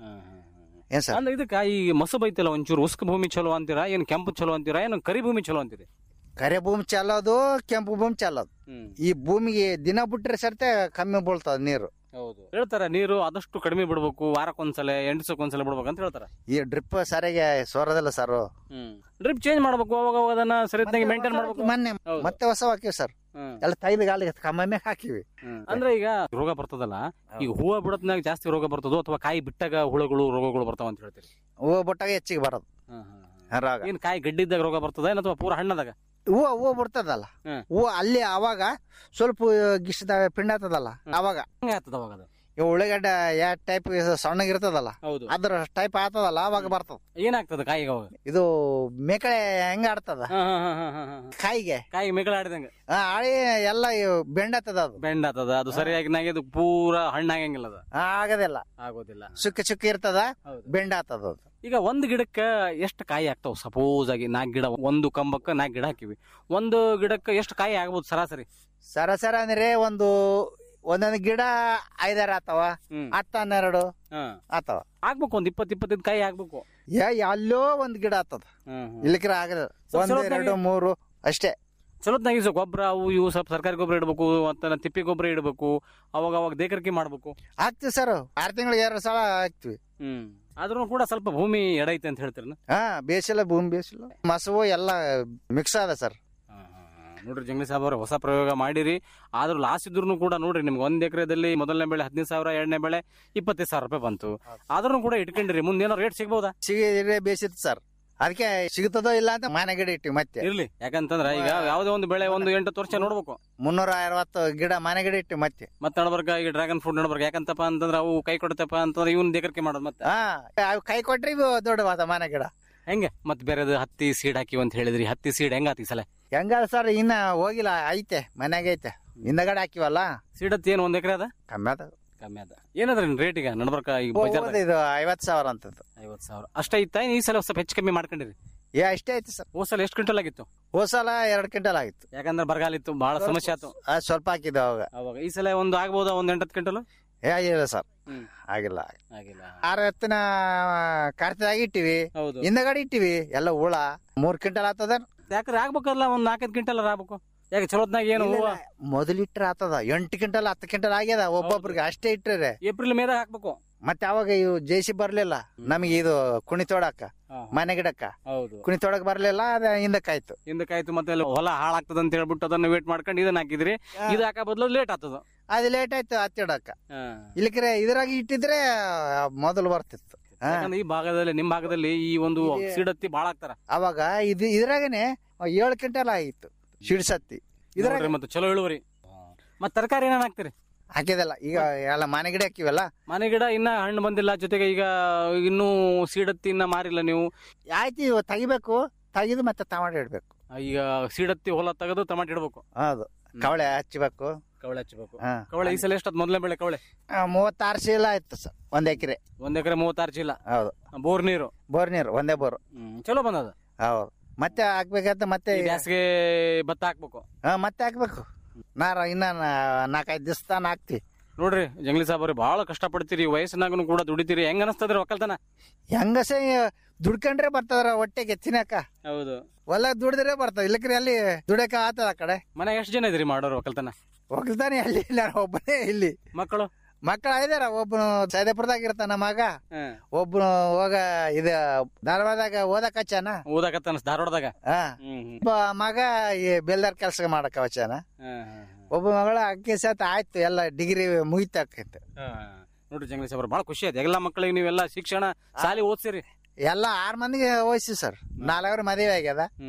ಏನ್ ಸರ್ ಅಂದ್ರೆ ಇದಕ್ಕ ಈ ಮಸು ಬೈತಲ್ಲ ಒಂಚೂರು ಉಸ್ಕ ಭೂಮಿ ಚಲೋ ಅಂತೀರಾ ಏನ್ ಕೆಂಪು ಚಲೋ ಅಂತೀರಾ ಏನು ಕರಿ ಭೂಮಿ ಚಲೋ ಅಂತೀರಿ ಕರೆ ಭೂಮಿ ಚಲ್ಲೋದು ಕೆಂಪು ಭೂಮಿ ಚಲ್ಲೋದು ಈ ಭೂಮಿಗೆ ದಿನ ಬಿಟ್ರೆ ಸರ್ತೆ ಕಮ್ಮಿ ಬೀಳ್ತದ ನೀರು ಹೌದು ಹೇಳ್ತಾರ ನೀರು ಆದಷ್ಟು ಕಡಿಮೆ ಬಿಡ್ಬೇಕು ವಾರಕ್ಕೊಂದ್ಸಲ ಎಂಟಸಕ್ಕೊಂದ್ಸಲ ಬಿಡ್ಬೇಕು ಅಂತ ಹೇಳ್ತಾರ ಈ ಡ್ರಿಪ್ ಸರಿಯಾಗಿ ಸೋರದಿಲ್ಲ ಸರ್ ಡ್ರಿಪ್ ಚೇಂಜ್ ಮಾಡ್ಬೇಕು ಅವಾಗ ಅವಾಗ ಅದನ್ನ ಸರಿಯಾಗಿ ಮೇಂಟೈನ್ ಮಾಡ್ಬೇಕು ಮೊನ್ನೆ ಹೌದು. ಮತ್ತೆ ಹೊಸ ಹಾಕಿವಿ ಸರ್ ಹ್ಮ್. ಎಲ್ಲ ತೈದ ಗಾಲಿಗೆ ಕಮ್ಮಿ ಹಾಕಿವಿ ಅಂದ್ರೆ ಈಗ ರೋಗ ಬರ್ತದಲ್ಲ ಈಗ ಹೂವ ಬಿಡತ್ನಾಗ ಜಾಸ್ತಿ ರೋಗ ಬರ್ತದೋ ಅಥವಾ ಕಾಯಿ ಬಿಟ್ಟಾಗ ಹುಳುಗಳು ರೋಗಗಳು ಬರ್ತಾವ ಅಂತ ಹೇಳ್ತೀರಿ ಹೂವು ಬಿಟ್ಟಾಗ ಹೆಚ್ಚಿಗೆ ಬರೋದು ರಾಗ ಏನ್ ಕಾಯಿ ಗಡ್ಡಿದ್ದಾಗ ರೋಗ ಬರ್ತದ ಏನ್ ಅಥವಾ ಪೂರ ಹಣ್ಣದಾಗ ಹೂವು ಹೂವು ಬಿಡ್ತದಲ್ಲ ಹ್ಮ್. ಹೂವು ಅಲ್ಲಿ ಅವಾಗ ಸ್ವಲ್ಪ ಗಿಷ್ಟದ ಪಿಂಡ ಆಗ್ತದಲ್ಲ ಅವಾಗ ಹಂಗ ಆಗ್ತದ ಅವಾಗ ಅದು ಈ ಉಳ್ಳಾಗಡ್ಡೆ ಯಾವ ಟೈಪ್ ಸಣ್ಣಗಿರ್ತದಲ್ಲ ಹೌದು ಅದ್ರ ಟೈಪ್ ಆಗ್ತದಲ್ಲ ಅವಾಗ ಬರ್ತದ ಏನಾಗ್ತದ ಕಾಯಿಗೆ ಅವಾಗ ಇದು ಮೇಕಳೆ ಹೆಂಗ ಆಡ್ತದ ಹಾ, ಹಾ, ಹಾ, ಹಾ, ಹಾ, ಹಾ. ಕಾಯಿಗೆ ಕಾಯಿ ಮೆಗಳ ಆಡಿದಂಗ ಆ, ಆಳಿ ಎಲ್ಲ ಬೆಂಡತ್ತದ ಅದು ಬೆಂಡ್ ಆತದ ಅದು ಸರಿಯಾಗಿ ನಾಗೆ ಅದು ಪೂರ ಹಣ್ಣಾಗಂಗಿಲ್ಲ ಅದ ಆ, ಆಗದಿಲ್ಲ ಆಗೋದಿಲ್ಲ ಸುಕ್ಕ ಚುಕ್ಕ ಇರ್ತದ ಹೌದು. ಬೆಂಡ ಆಗ್ತದ ಅದು ಈಗ ಒಂದ್ ಗಿಡಕ್ಕ ಎಷ್ಟು ಕಾಯಿ ಆಗ್ತಾವ ಸಪೋಸ್ ಆಗಿ ನಾಲ್ಕು ಗಿಡ ಒಂದು ಕಂಬಕ್ಕ ನಾಲ್ಕು ಗಿಡ ಹಾಕಿವಿ ಒಂದು ಗಿಡಕ್ಕೆ ಎಷ್ಟು ಕಾಯಿ ಆಗ್ಬೋದು ಸರಾಸರಿ ಸರಸರ ಅಂದ್ರೆ ಒಂದು ಒಂದೊಂದು ಗಿಡ ಐದಾರು ಆತವ ಹ್ಮ್. ಹತ್ತ ಹನ್ನೆರಡು ಹಾ. ಆತವ ಆಗ್ಬೇಕು ಒಂದ್ ಇಪ್ಪತ್ ಇಪ್ಪತ್ತೈದು ಕಾಯಿ ಆಗ್ಬೇಕು ಯಾ ಎಲ್ಲೋ ಒಂದ್ ಗಿಡ ಆತದ ಇಲ್ಲಿಕ್ರ ಆಗದ ಸ್ವಲ್ಪ ಒಂದ್ ಸ್ವಲ್ಪ ಎರಡು ಮೂರು ಅಷ್ಟೇ ಚಲೋತ್ನಾಗಿ ಸೊ ಗೊಬ್ಬರ ಅವು ಇವು ಸ್ವಲ್ಪ ಸರ್ಕಾರಿ ಗೊಬ್ಬರ ಇಡಬೇಕು ಮತ್ತೆ ತಿಪ್ಪಿ ಗೊಬ್ಬರ ಇಡಬೇಕು ಅವಾಗ ಅವಾಗ ದೇಕರಿಕೆ ಮಾಡ್ಬೇಕು ಹಾಕ್ತಿವಿ ಸರ್ ಆರ್ ತಿಂಗಳಿಗೆ ಎರಡು ಸಲ ಹಾಕ್ತಿವಿ ಹ್ಮ್ ಆದ್ರೂ ಕೂಡ ಸ್ವಲ್ಪ ಭೂಮಿ ಎಡೈತೆ ಅಂತ ಹೇಳ್ತೀರ ಹಾ ಬೇಸಿಲ್ಲ ಭೂಮಿ ಬೇಸಿಲ್ಲ ಮಸವು ಎಲ್ಲ ಮಿಕ್ಸ್ ಅದ ಸರ್ ನೋಡ್ರಿ ಜಂಗ್ಲಿ ಸಾಹೇಬ್ ಅವ್ರೆ ಹೊಸ ಪ್ರಯೋಗ ಮಾಡಿರಿ ಆದ್ರೂ ಲಾಸ್ ಇದ್ರು ಕೂಡ ನೋಡ್ರಿ ನಿಮ್ಗೆ ಒಂದ್ ಎಕರೆದಲ್ಲಿ ಮೊದಲನೇ ಬೆಳೆ ಹದಿನೈದು ಸಾವಿರ ಎರಡನೇ ಬೆಳೆ ಇಪ್ಪತ್ತೈದು ಸಾವಿರ ರೂಪಾಯಿ ಬಂತು ಆದ್ರೂ ಕೂಡ ಇಟ್ಕೊಂಡಿರಿ ಮುಂದೆ ಏನೋ ರೇಟ್ ಸಿಗ್ಬೋದಾ ಸಿಗಿ ಬೇಸಿತ್ತು ಸರ್ ಅದಕ್ಕೆ ಸಿಗುತ್ತದೋ ಇಲ್ಲ ಅಂತ ಮನೆ ಗಿಡ ಇಟ್ಟಿವಿ ಮತ್ತೆ ಇರ್ಲಿ ಯಾಕಂತಂದ್ರ ಈಗ ಯಾವ್ದೇ ಒಂದು ಬೆಳೆ ಒಂದು ಎಂಟು ವರ್ಷ ನೋಡ್ಬೇಕು ಮುನ್ನೂರ ಅರವತ್ತು ಗಿಡ ಮನೆ ಗಿಡ ಇಟ್ಟಿವಿ ಮತ್ತೆ ಮತ್ತೆ ನಡ್ಬರ್ಗ ಈಗ ಡ್ರ್ಯಾಗನ್ ಫ್ರೂಟ್ ನಡ್ಬರ್ಗ ಯಾಕಂತಪ್ಪ ಅಂತಂದ್ರೆ ಅವು ಕೈ ಕೊಡ್ತಪ್ಪ ಅಂತಂದ್ರೆ ಇವನ್ ದೇಕರಿಕೆ ಮಾಡೋದು ಮತ್ತೆ ಹಾ ಅವ್ ಕೈ ಕೊಟ್ರಿ ಇವು ದೊಡ್ಡವಾದ ಮನೆ ಗಿಡ ಹೆಂಗೆ ಮತ್ತೆ ಬೇರೆದು ಹತ್ತಿ ಸೀಡ್ ಹಾಕಿವಿ ಅಂತ ಹೇಳಿದ್ರಿ ಹತ್ತಿ ಸೀಡ್ ಹೆಂಗಾತಿ ಈ ಸಲ ಹೆಂಗ ಸರ್ ಇನ್ನ ಹೋಗಿಲ್ಲ ಐತೆ ಮನೆಗೆ ಐತೆ ಹಿಂದಗಡೆ ಹಾಕಿವಲ್ಲ ಸೀಡ್ ಹತ್ತಿ ಏನು ಒಂದ್ ಎಕರೆ ಅದ ಕಮ್ಮಿ ಅದ ಕಮ್ಮಿ ಅದ ಏನದ್ರಿ ರೇಟ್ ಈಗ ನಡ್ಬರ್ಕ ಈಗ ಬಜಾರ್ದಾಗ ಇದು ಐವತ್ ಸಾವಿರ ಅಂತದ್ದು ಐವತ್ ಸಾವಿರ ಅಷ್ಟೇ ಇತ್ತ ಈ ಸಲ ಸ್ವಲ್ಪ ಹೆಚ್ಚು ಕಮ್ಮಿ ಮಾಡ್ಕೊಂಡಿರಿ ಏ ಅಷ್ಟೇ ಐತಿ ಸರ್ ಹೋದ್ ಸಲ ಎಷ್ಟು ಕ್ವಿಂಟಲ್ ಆಗಿತ್ತು ಹೋದ್ ಸಲ ಎರಡ್ ಕ್ವಿಂಟಲ್ ಆಗಿತ್ತು ಯಾಕಂದ್ರೆ ಬರಗಾಲ ಇತ್ತು ಬಹಳ ಸಮಸ್ಯೆ ಆಯ್ತು ಅದ್ ಸ್ವಲ್ಪ ಹಾಕಿದ್ದು ಅವಾಗ ಅವಾಗ ಈ ಸಲ ಒಂದು ಆಗ್ಬೋದಾ ಒಂದ್ ಎಂಟತ್ತು ಕ್ವಿಂಟಲ್ ಏ ಆಗಿಲ್ಲ ಸರ್ ಹ್ಮ್. ಆಗಿಲ್ಲ ಆಗಿಲ್ಲ ಆರು ಎತ್ತಿನ ಕಾರ್ತಿದಾಗ ಇಟ್ಟಿವಿ ಹೌದು ಹಿಂದಗಡೆ ಇಟ್ಟಿವಿ ಎಲ್ಲ ಹುಳ ಮೂರ್ ಕ್ವಿಂಟಲ್ ಆಗ್ತದ ಯಾಕಂದ್ರೆ ಆಗ್ಬೇಕಲ್ಲ ಒಂದ್ ನಾಲ್ಕೈದು ಕ್ವಿಂಟಲ್ ಆಗ್ಬೇಕು ಯಾಕೆ ಚಲೋತ್ನಾಗ ಏನು ಹೂವ ಮೊದಲಿಟ್ರ ಆತದ ಎಂಟು ಕ್ವಿಂಟಲ್ ಹತ್ತು ಕ್ವಿಂಟಲ್ ಆಗ್ಯದ ಒಬ್ಬೊಬ್ರಿಗೆ ಅಷ್ಟೇ ಇಟ್ರೆ ಏಪ್ರಿಲ್ ಮೇದಾಗ ಹಾಕ್ಬೇಕು ಮತ್ತೆ ಅವಾಗ ಇವು ಜೇಸಿ ಬರ್ಲಿಲ್ಲ ನಮಗೆ ಇದು ಕುಣಿ ತೋಡಕ್ಕ ಮನೆ ಗಿಡಕ್ಕ ಹೌದು ಕುಣಿ ತೋಡಕ್ ಬರ್ಲಿಲ್ಲ ಅದ ಹಿಂದಕ್ಕಾಯ್ತು ಹಿಂದಕ್ಕಾಯ್ತು ಮತ್ತೆ ಅಲ್ಲಿ ಹೊಲ ಹಾಳಾಗ್ತದ ಅಂತ ಹೇಳ್ಬಿಟ್ಟು ಅದನ್ನ ವೇಟ್ ಮಾಡ್ಕೊಂಡು ಇದನ್ನ ಹಾಕಿದ್ರಿ ಇದು ಹಾಕ ಬದಲು ಲೇಟ್ ಆಗ್ತದ ಅದು ಲೇಟ್ ಆಯ್ತು ಹತ್ತಿಡಕ್ಕ ಇಲ್ಲಿಕ್ರೆ ಇದ್ರಾಗ ಇಟ್ಟಿದ್ರೆ ಮೊದಲು ಬರ್ತಿತ್ತು ಹಾ. ಯಾಕಂದ್ರೆ ಈ ಭಾಗದಲ್ಲಿ ನಿಮ್ ಭಾಗದಲ್ಲಿ ಈ ಒಂದು ಸಿಡತ್ತಿ ಬಾಳ ಆಗ್ತಾರ ಅವಾಗ ಇದು ಇದ್ರಾಗನೆ ಏಳು ಕ್ವಿಂಟಲ್ ಆಗಿತ್ತು ಸಿಡ್ಸತ್ತಿ ಇದ್ರಾಗ ನೋಡ್ರಿ ಮತ್ತೆ ಚಲೋ ಇಳುವರಿ ಮತ್ ತರಕಾರಿ ಏನೇನ್ ಹಾಕ್ತಿರಿ ಹಾಕಿದಲ್ಲ ಈಗ ಎಲ್ಲ ಮನೆ ಗಿಡ ಹಾಕಿವಲ್ಲ ಮನೆ ಗಿಡ ಇನ್ನ ಹಣ್ಣು ಬಂದಿಲ್ಲ ಜೊತೆಗೆ ಈಗ ಇನ್ನೂ ಸೀಡತ್ತಿ ಇನ್ನ ಮಾರಿಲ್ಲ ನೀವು ಆಯ್ತು ಇವು ತೆಗಿಬೇಕು ತೆಗಿದು ಮತ್ತೆ ಟಮಾಟೆ ಇಡ್ಬೇಕು ಈಗ ಸೀಡತ್ತಿ ಹೊಲ ತೆಗೆದು ಟಮಾಟೆ ಇಡ್ಬೇಕು ಹೌದು ಕವಳೆ ಹಚ್ಚಬೇಕು ಕವಳೆ ಹಚ್ಚಬೇಕು ಹಾ. ಕವಳೆ ಈ ಸಲ ಎಷ್ಟದ್ ಮೊದಲನೇ ಬೆಳೆ ಕವಳೆ ಆ, ಮೂವತ್ತಾರು ಚೀಲ ಆಯ್ತು ಸರ್ ಒಂದ್ ಎಕರೆ ಒಂದ್ ಎಕರೆ ಮೂವತ್ತಾರು ಚೀಲ ಹೌದು ಬೋರ್ ನೀರು ಬೋರ್ ನೀರು ಒಂದೇ ಬೋರ್ ಹ್ಮ್, ಚಲೋ ಬಂದದ ಹೌದು ಮತ್ತೆ ಹಾಕ್ಬೇಕಂತ ಮತ್ತೆ ಈ ಬ್ಯಾಸ್ಗೆ ಭತ್ತ ಹಾಕ್ಬೇಕು ಹಾ, ಮತ್ತೆ ಹಾಕ್ಬೇಕು ನಾರ ಇನ್ನ ನಾ- ನಾಲ್ಕೈದು ದಿವಸ ತಾನ ಹಾಕ್ತಿವಿ ನೋಡ್ರಿ ಜಂಗ್ಲಿ ಸಾಬ್ ಅವ್ರಿ ಬಹಳ ಕಷ್ಟ ಪಡ್ತೀರಿ ವಯಸ್ಸಿನಾಗನು ಕೂಡ ದುಡಿತೀರಿ ಹೆಂಗ ಅನಸ್ತದ್ರಿ ಒಕ್ಕಲ್ತನ ಹೆಂಗಸೆ ದುಡ್ಕೊಂಡ್ರೆ ಬರ್ತದ್ರ ಹೊಟ್ಟೆಗೆ ತಿನ್ನಕ ಹೌದು ಹೊಲ ದುಡಿದ್ರೆ ಬರ್ತದ ಇಲ್ಲಕ್ರಿ ಅಲ್ಲಿ ದುಡಕ ಆತದ ಆ ಕಡೆ ಮನೆ ಎಷ್ಟು ಜನ ಇದ್ರಿ ಮಾಡೋರು ಒಕ್ಕಲ್ತನ ಹೋಗ್ತಾನೆ ಅಲ್ಲಿ ಇಲ್ಲ ಒಬ್ಬನೇ ಇಲ್ಲಿ ಮಕ್ಕಳು ಮಕ್ಕಳು ಇದಾರ ಒಬ್ಬನು ಸೈದಾಪುರದಾಗ ಇರ್ತಾನ ಮಗ ಒಬ್ಬನು ಹೋಗ ಇದ ಧಾರವಾಡದಾಗ ಓದಕ್ ಹಚ್ಚಾನ ಓದಾಕತ್ತಾನ ಧಾರವಾಡದಾಗ ಹಾ ಹ್ಮ್ ಹ್ಮ್. ಒಬ್ಬ ಮಗ ಈ ಬೆಲ್ದಾರ್ ಕೆಲಸ ಮಾಡಕ್ ಹಚ್ಚಾನ ಹಾ, ಹಾ, ಒಬ್ಬ ಮಗಳ ಅಕ್ಕಿ ಸತ ಆಯ್ತು ಎಲ್ಲ ಡಿಗ್ರಿ ಮುಗಿತಕ್ಕಂತ ಹಾ. ನೋಡ್ರಿ ಜಂಗ್ಲಿ ಸಾಬ್ರ ಬಹಳ ಖುಷಿ ಆಯ್ತು ಎಲ್ಲಾ ಮಕ್ಕಳಿಗೆ ನೀವೆಲ್ಲ ಶಿಕ್ಷಣ ಸಾಲಿ ಓದ್ಸಿರಿ ಎಲ್ಲ ಆರ್ ಮಂದಿಗೆ ವಹಿಸಿ ಸರ್ ನಾಲ್ವರು ಮದುವೆ ಆಗ್ಯದ ಹ್ಮ್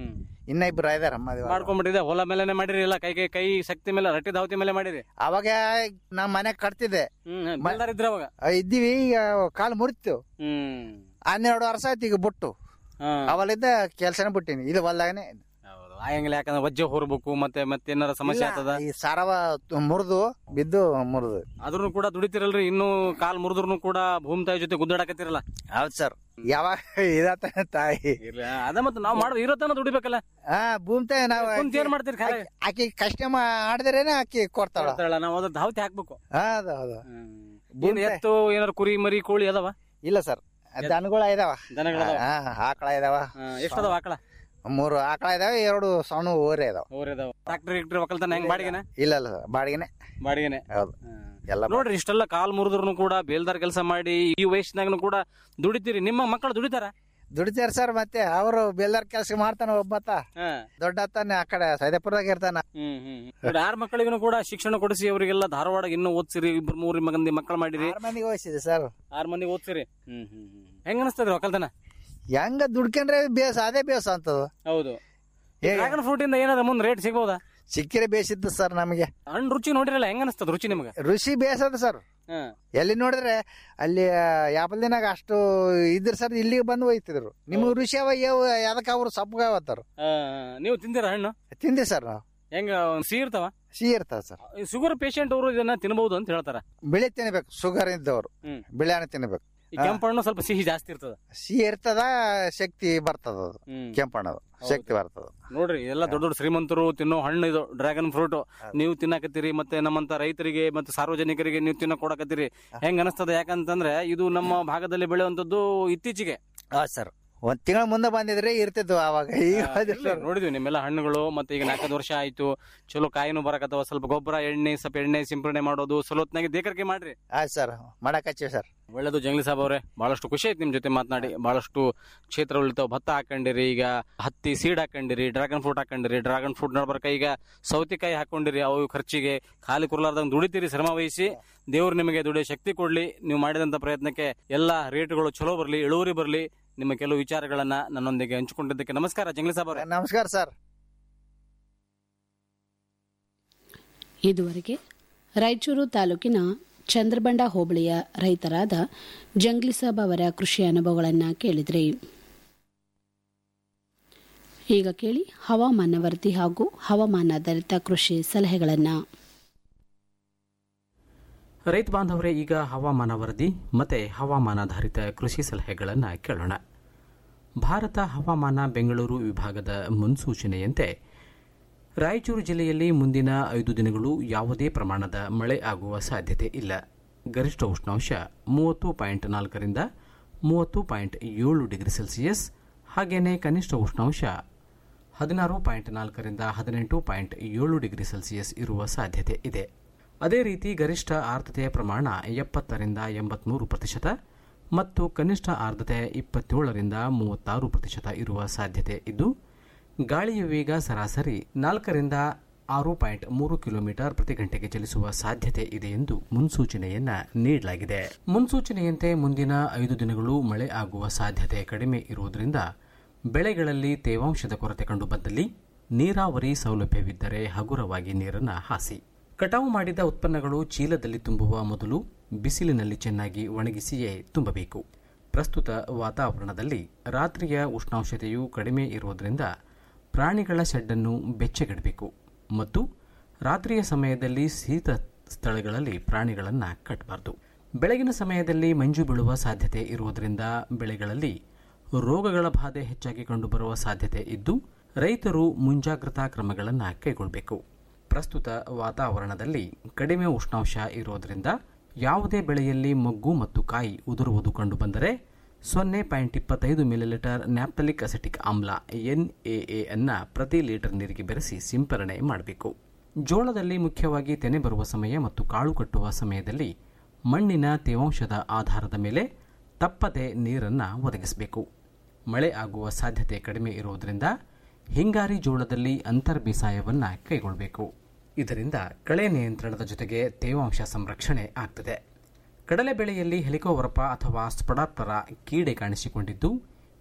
ಇನ್ನ ಇಬ್ರು ಇದಾರ ಮದುವೆ ಮಾಡ್ಕೊಂಡ್ಬಿಟ್ಟಿದೆ ಹೊಲ ಮೇಲೆನೆ ಮಾಡಿರಿ ಇಲ್ಲ ಕೈ ಕೈ ಕೈ ಶಕ್ತಿ ಮೇಲೆ ರಟ್ಟಿ ಧಾವತಿ ಮೇಲೆ ಮಾಡಿರಿ ಅವಾಗ ನಮ್ ಮನೆ ಕಟ್ತಿದ್ದೆ ಹ್ಮ್ ಬೆಳ್ದಾರ್ ಇದ್ರ ಅವಾಗ ಆ, ಇದ್ದೀವಿ ಈಗ ಕಾಲು ಮುರಿತು ಹ್ಮ್ ಹನ್ನೆರಡು ವರ್ಷ ಆಯ್ತು ಈಗ ಬಿಟ್ಟು ಹಾ. ಅವಲಿದ್ದ ಕೆಲ್ಸನ ಬಿಟ್ಟಿನಿ ಇದು ಹೊಲ್ದಾಗನೆ ಹೌದು ಆಯಂಗಿಲ್ಲ ಯಾಕಂದ್ರೆ ವಜ್ಜೆ ಹೊರಬೇಕು ಮತ್ತೆ ಮತ್ತೆ ಏನಾರ ಸಮಸ್ಯೆ ಆಗ್ತದ ಈ ಸಾರವ ಮುರಿದು ಬಿದ್ದು ಮುರಿದು ಆದ್ರೂ ಕೂಡ ದುಡಿತಿರಲ್ರಿ ಇನ್ನು ಕಾಲ್ ಮುರಿದ್ರು ಕೂಡ ಭೂಮಿ ತಾಯಿ ಜೊತೆ ಗುದ್ದಾಡಕತ್ತಿರಲ್ಲ ಹೌದ್ ಸರ್ ಯಾವಾಗ ಇದಾತ ತಾಯಿ ಅದ ಮತ್ತೆ ನಾವ್ ಮಾಡೋದು ಇರೋತನ ದುಡಿಬೇಕಲ್ಲ ಹಾ ಭೂಮಿ ನಾವು ಕುಂತ್ ಏನ್ ಮಾಡ್ತೀರಿ ಖಾಲಿ? ಆಕಿ ಕಷ್ಟ ಮಾಡಿದ್ರೇನೆ ಆಕಿ ಕೊಡ್ತಾಳ ಕೊಡ್ತಾಳಲ್ಲ, ನಾವ್ ಅದ್ರ ಧಾವತಿ ಹಾಕ್ಬೇಕು ಹೌದು ಹೌದು ಏನ್ ಎತ್ತು ಏನಾರ ಕುರಿ ಮರಿ ಕೋಳಿ ಅದಾವ ಇಲ್ಲ ಸರ್ ದನಗಳ ಇದಾವ ದನಗಳದಾವ? ಹಾ ಆಕಳ ಇದಾವ ಎಷ್ಟ್ ಅದಾವ ಆಕಳ ಮೂರು ಆಕಳ ಇದಾವೆ ಎರಡು ಸಣ್ಣ ಓರೆ ಇದಾವ ಓರ್ ಇದಾವ ಟ್ರಾಕ್ಟರ್ ಗಿಕ್ಟರ್ ಒಕ್ಕಲ್ತಾನ ಹೆಂಗ್ ಬಾಡಿಗೆನ ಇಲ್ಲ ಇಲ್ಲ ಬಾಡಿಗೆನೆ ಬಾಡಿಗೆನೆ ಹೌದು ಎಲ್ಲ ನೋಡ್ರಿ ಇಷ್ಟೆಲ್ಲ ಕಾಲ್ ಮುರಿದ್ರು ಕೂಡ ಬೇಲ್ದಾರ್ ಕೆಲಸ ಮಾಡಿ ಈ ವಯಸ್ಸಿನಾಗನು ಕೂಡ ದುಡಿತೀರಿ ನಿಮ್ಮ ಮಕ್ಕಳು ದುಡಿತಾರ ದುಡಿತಾರ ಸರ್ ಮತ್ತೆ ಅವರು ಬೆಲ್ಲರ್ ಕೆಲಸ ಮಾಡ್ತಾನ ಒಬ್ಬತ್ತ ದೊಡ್ಡ ತಾನೆ ಆ ಕಡೆ ಸೈದಾಪುರದಾಗ ಇರ್ತಾನ ಹ್ಮ್ ಹ್ಮ್ ನೋಡಿ ಆರ್ ಮಕ್ಕಳಿಗೂ ಕೂಡ ಶಿಕ್ಷಣ ಕೊಡಿಸಿ ಅವರಿಗೆಲ್ಲ ಧಾರವಾಡ ಇನ್ನೂ ಓದ್ಸಿರಿ ಇಬ್ರು ಮೂರು ಮಂದಿ ಮಕ್ಕಳು ಮಾಡಿರಿ ಆರ್ ಮಂದಿಗೆ ವಹಿಸಿದೆ ಸರ್ ಆರ್ ಮಂದಿ ಓದ್ಸಿರಿ ಹ್ಮ್ ಹ್ಮ್ ಹ್ಮ್ ಹೆಂಗ ಅನಿಸ್ತದ್ರಿ ಒಕ್ಕಲ್ತನ ಹೆಂಗ ದುಡ್ಕೊಂಡ್ರೆ ಬೇಸ ಅದೇ ಬೇಸ ಅಂತದ ಹೌದು ಡ್ರ್ಯಾಗನ್ ಫ್ರೂಟ್ ಇಂದ ಏನಾರ ಮುಂದ್ ರೇಟ್ ಸಿಗ್ಬೋದಾ ಸಿಕ್ಕಿರೆ ಬೇಸಿತ್ತು ಸರ್ ನಮಗೆ ಹಣ್ಣು ರುಚಿ ನೋಡಿರಲ್ಲ ಹೆಂಗ ಅನಿಸ್ತದ ರುಚಿ ನಿಮ್ಗೆ ರುಚಿ ಬೇಸದ ಸರ್ ಹ್ಮ್ ಎಲ್ಲಿ ನೋಡಿದ್ರೆ ಅಲ್ಲಿ ಯಾಪಲ್ ದಿನಾಗ ಅಷ್ಟು ಇದ್ರ ಸರ್ ಇಲ್ಲಿಗೆ ಬಂದು ಒಯ್ತಿದ್ರು ನಿಮ್ಗೆ ರುಚಿ ಅವ ಯಾವ ಯಾವ್ದಕ್ಕೆ ಅವ್ರು ಸಪ್ಪಗಾವತ್ತಾರ ಆ, ನೀವು ತಿಂದಿರ ಹಣ್ಣು ತಿಂದಿ ಸರ್ ನಾವು ಹೆಂಗ ಸಿಹಿ ಇರ್ತಾವ ಸಿಹಿ ಇರ್ತಾವ ಸರ್ ಶುಗರ್ ಪೇಷಂಟ್ ಅವರು ಇದನ್ನ ತಿನ್ಬಹುದು ಅಂತ ಹೇಳ್ತಾರ ಬಿಳಿ ತಿನ್ಬೇಕು ಶುಗರ್ ಇದ್ದವರು ಹ್ಮ್. ಬಿಳಿ ಹಣ್ಣು ತಿನ್ಬೇಕು ಈ ಕೆಂಪು ಹಣ್ಣು ಸ್ವಲ್ಪ ಸಿಹಿ ಜಾಸ್ತಿ ಇರ್ತದ ಸಿಹಿ ಇರ್ತದ ಶಕ್ತಿ ಬರ್ತದ ಅದು ಹ್ಮ್. ಕೆಂಪಣ್ಣದು ಶಕ್ತಿ ಬರ್ತದ ನೋಡ್ರಿ ಎಲ್ಲ ದೊಡ್ಡ ದೊಡ್ಡ ಶ್ರೀಮಂತರು ತಿನ್ನೋ ಹಣ್ಣು ಇದು ಡ್ರ್ಯಾಗನ್ ಫ್ರೂಟ್ ನೀವು ತಿನ್ನಕತ್ತೀರಿ ಮತ್ತೆ ನಮ್ಮಂತ ರೈತರಿಗೆ ಮತ್ತೆ ಸಾರ್ವಜನಿಕರಿಗೆ ನೀವು ತಿನ್ನಕ್ ಕೊಡಕತ್ತೀರಿ ಹೆಂಗ್ ಅನಸ್ತದ ಯಾಕಂತಂದ್ರೆ ಇದು ನಮ್ಮ ಭಾಗದಲ್ಲಿ ಬೆಳೆಯುವಂತದ್ದು ಇತ್ತೀಚೆಗೆ ಹಾ ಸರ್ ಒಂದ್ ತಿಂಗಳ ಮುಂದೆ ಬಂದಿದ್ರೆ ಇರ್ತಿದ್ವು ಅವಾಗ ಈಗ ಇಲ್ಲ, ನೋಡಿದ್ವಿ ನಿಮ್ಮೆಲ್ಲ ಹಣ್ಣುಗಳು ಮತ್ತೆ ಈಗ ನಾಲ್ಕೈದು ವರ್ಷ ಆಯ್ತು ಚಲೋ ಕಾಯಿನೂ ಬರಕತ್ತವ ಸ್ವಲ್ಪ ಗೊಬ್ಬರ ಎಣ್ಣೆ ಸ್ವಲ್ಪ ಎಣ್ಣೆ ಸಿಂಪರಣೆ ಮಾಡೋದು ಸಲೋತ್ನಾಗೆ ದೇಕರಿಕೆ ಮಾಡ್ರಿ ಆಯ್ತು ಸರ್ ಮಾಡಕ್ ಹಚ್ಚಿವಿ ಸರ್ ಒಳ್ಳೇದು ಜಂಗ್ಲಿ ಸಾಬ್ ಅವರೇ ಬಹಳಷ್ಟು ಖುಷಿ ಆಯ್ತು ನಿಮ್ ಜೊತೆ ಮಾತನಾಡಿ ಬಹಳಷ್ಟು ಕ್ಷೇತ್ರ ಉಳಿತಾವ ಭತ್ತ ಹಾಕೊಂಡಿರಿ ಈಗ ಹತ್ತಿ ಸೀಡ್ ಹಾಕೊಂಡಿರಿ ಡ್ರ್ಯಾಗನ್ ಫ್ರೂಟ್ ಹಾಕೊಂಡಿರಿ ಡ್ರ್ಯಾಗನ್ ಫ್ರೂಟ್ ನಡ್ಬರ್ಕ ಈಗ ಸೌತಿಕಾಯಿ ಹಾಕೊಂಡಿರಿ ಅವು ಖರ್ಚಿಗೆ ಖಾಲಿ ಕುರ್ಲಾರ್ದಂಗ್ ದುಡಿತೀರಿ ಶ್ರಮ ವಹಿಸಿ ದೇವ್ರು ನಿಮಗೆ ದುಡಿಯೋ ಶಕ್ತಿ ಕೊಡ್ಲಿ ನೀವು ಮಾಡಿದಂತ ಪ್ರಯತ್ನಕ್ಕೆ ಎಲ್ಲಾ ರೇಟ್ಗಳು ಚಲೋ ಬರ್ಲಿ ಇಳುವರಿ ಬರ್ಲಿ ನಿಮ್ಮ ಕೆಲವು ವಿಚಾರಗಳನ್ನ ನನ್ನೊಂದಿಗೆ ಹಂಚಿಕೊಂಡಿದ್ದಕ್ಕೆ ನಮಸ್ಕಾರ ಜಂಗ್ಲಿ ಸಾಬ್ ಅವರೇ ನಮಸ್ಕಾರ ಸರ್ ಇದುವರೆಗೆ ರಾಯಚೂರು ತಾಲೂಕಿನ ಚಂದ್ರಬಂಡ ಹೋಬಳಿಯ ರೈತರಾದ ಜಂಗ್ಲಿಸಾಬ್ ಅವರ ಕೃಷಿ ಅನುಭವಗಳನ್ನು ಕೇಳಿದ್ರಿ ಈಗ ಕೇಳಿ ಹವಾಮಾನ ವರದಿ ಹಾಗೂ ಹವಾಮಾನಾಧಾರಿತ ಕೃಷಿ ಸಲಹೆಗಳನ್ನು ರೈತ ಬಾಂಧವರೇ ಈಗ ಹವಾಮಾನ ವರದಿ ಮತ್ತೆ ಹವಾಮಾನಾಧಾರಿತ ಕೃಷಿ ಸಲಹೆಗಳನ್ನು ಕೇಳೋಣ ಭಾರತ ಹವಾಮಾನ ಬೆಂಗಳೂರು ವಿಭಾಗದ ಮುನ್ಸೂಚನೆಯಂತೆ ರಾಯಚೂರು ಜಿಲ್ಲೆಯಲ್ಲಿ ಮುಂದಿನ ಐದು ದಿನಗಳು ಯಾವುದೇ ಪ್ರಮಾಣದ ಮಳೆ ಆಗುವ ಸಾಧ್ಯತೆ ಇಲ್ಲ ಗರಿಷ್ಠ ಉಷ್ಣಾಂಶ ಮೂವತ್ತು ಪಾಯಿಂಟ್ ನಾಲ್ಕರಿಂದ ಮೂವತ್ತು ಪಾಯಿಂಟ್ ಏಳು ಡಿಗ್ರಿ ಸೆಲ್ಸಿಯಸ್ ಹಾಗೆಯೇ ಕನಿಷ್ಠ ಉಷ್ಣಾಂಶ ಹದಿನಾರು ಪಾಯಿಂಟ್ ನಾಲ್ಕರಿಂದ ಹದಿನೆಂಟು ಪಾಯಿಂಟ್ ಏಳು ಡಿಗ್ರಿ ಸೆಲ್ಸಿಯಸ್ ಇರುವ ಸಾಧ್ಯತೆ ಇದೆ ಅದೇ ರೀತಿ ಗರಿಷ್ಠ ಆರ್ದ್ರತೆಯ ಪ್ರಮಾಣ ಎಪ್ಪತ್ತರಿಂದ ಎಂಬತ್ಮೂರು ಪ್ರತಿಶತ ಮತ್ತು ಕನಿಷ್ಠ ಆರ್ದ್ರತೆ ಇಪ್ಪತ್ತೇಳರಿಂದ ಮೂವತ್ತಾರು ಪ್ರತಿಶತ ಇರುವ ಸಾಧ್ಯತೆ ಇದ್ದು ಗಾಳಿಯ ವೇಗ ಸರಾಸರಿ ನಾಲ್ಕರಿಂದ ಆರು ಪಾಯಿಂಟ್ ಮೂರು ಕಿಲೋಮೀಟರ್ ಪ್ರತಿ ಗಂಟೆಗೆ ಚಲಿಸುವ ಸಾಧ್ಯತೆ ಇದೆ ಎಂದು ಮುನ್ಸೂಚನೆಯನ್ನ ನೀಡಲಾಗಿದೆ ಮುನ್ಸೂಚನೆಯಂತೆ ಮುಂದಿನ ಐದು ದಿನಗಳು ಮಳೆ ಆಗುವ ಸಾಧ್ಯತೆ ಕಡಿಮೆ ಇರುವುದರಿಂದ ಬೆಳೆಗಳಲ್ಲಿ ತೇವಾಂಶದ ಕೊರತೆ ಕಂಡುಬಂದಲ್ಲಿ ನೀರಾವರಿ ಸೌಲಭ್ಯವಿದ್ದರೆ ಹಗುರವಾಗಿ ನೀರನ್ನು ಹಾಸಿ ಕಟಾವು ಮಾಡಿದ ಉತ್ಪನ್ನಗಳು ಚೀಲದಲ್ಲಿ ತುಂಬುವ ಮೊದಲು ಬಿಸಿಲಿನಲ್ಲಿ ಚೆನ್ನಾಗಿ ಒಣಗಿಸಿಯೇ ತುಂಬಬೇಕು ಪ್ರಸ್ತುತ ವಾತಾವರಣದಲ್ಲಿ ರಾತ್ರಿಯ ಉಷ್ಣಾಂಶತೆಯು ಕಡಿಮೆ ಇರುವುದರಿಂದ ಪ್ರಾಣಿಗಳ ಶೆಡ್ಡನ್ನು ಬೆಚ್ಚಗಿಡಬೇಕು ಮತ್ತು ರಾತ್ರಿಯ ಸಮಯದಲ್ಲಿ ಶೀತ ಸ್ಥಳಗಳಲ್ಲಿ ಪ್ರಾಣಿಗಳನ್ನು ಕಟ್ಟಬಾರದು ಬೆಳಗಿನ ಸಮಯದಲ್ಲಿ ಮಂಜು ಬೀಳುವ ಸಾಧ್ಯತೆ ಇರುವುದರಿಂದ ಬೆಳೆಗಳಲ್ಲಿ ರೋಗಗಳ ಬಾಧೆ ಹೆಚ್ಚಾಗಿ ಕಂಡುಬರುವ ಸಾಧ್ಯತೆ ಇದ್ದು ರೈತರು ಮುಂಜಾಗ್ರತಾ ಕ್ರಮಗಳನ್ನು ಕೈಗೊಳ್ಳಬೇಕು ಪ್ರಸ್ತುತ ವಾತಾವರಣದಲ್ಲಿ ಕಡಿಮೆ ಉಷ್ಣಾಂಶ ಇರುವುದರಿಂದ ಯಾವುದೇ ಬೆಳೆಯಲ್ಲಿ ಮೊಗ್ಗು ಮತ್ತು ಕಾಯಿ ಉದುರುವುದು ಕಂಡುಬಂದರೆ ಸೊನ್ನೆ ಪಾಯಿಂಟ್ ಇಪ್ಪತ್ತೈದು ಮಿಲಿಲೀಟರ್ ನ್ಯಾಪ್ತಲಿಕ್ ಅಸೆಟಿಕ್ ಆಮ್ಲ ಎನ್ಎಎ ಅನ್ನ ಪ್ರತಿ ಲೀಟರ್ ನೀರಿಗೆ ಬೆರೆಸಿ ಸಿಂಪರಣೆ ಮಾಡಬೇಕು ಜೋಳದಲ್ಲಿ ಮುಖ್ಯವಾಗಿ ತೆನೆ ಬರುವ ಸಮಯ ಮತ್ತು ಕಾಳು ಕಟ್ಟುವ ಸಮಯದಲ್ಲಿ ಮಣ್ಣಿನ ತೇವಾಂಶದ ಆಧಾರದ ಮೇಲೆ ತಪ್ಪದೆ ನೀರನ್ನು ಒದಗಿಸಬೇಕು ಮಳೆ ಆಗುವ ಸಾಧ್ಯತೆ ಕಡಿಮೆ ಇರುವುದರಿಂದ ಹಿಂಗಾರಿ ಜೋಳದಲ್ಲಿ ಅಂತರ್ ಬೇಸಾಯವನ್ನು ಕೈಗೊಳ್ಳಬೇಕು ಇದರಿಂದ ಕಳೆ ನಿಯಂತ್ರಣದ ಜೊತೆಗೆ ತೇವಾಂಶ ಸಂರಕ್ಷಣೆ ಆಗ್ತದೆ ಕಡಲೆ ಬೆಳೆಯಲ್ಲಿ ಹೆಲಿಕೋವರಪ ಅಥವಾ ಸ್ಪಡಾಪ್ಟರ ಕೀಡೆ ಕಾಣಿಸಿಕೊಂಡಿದ್ದು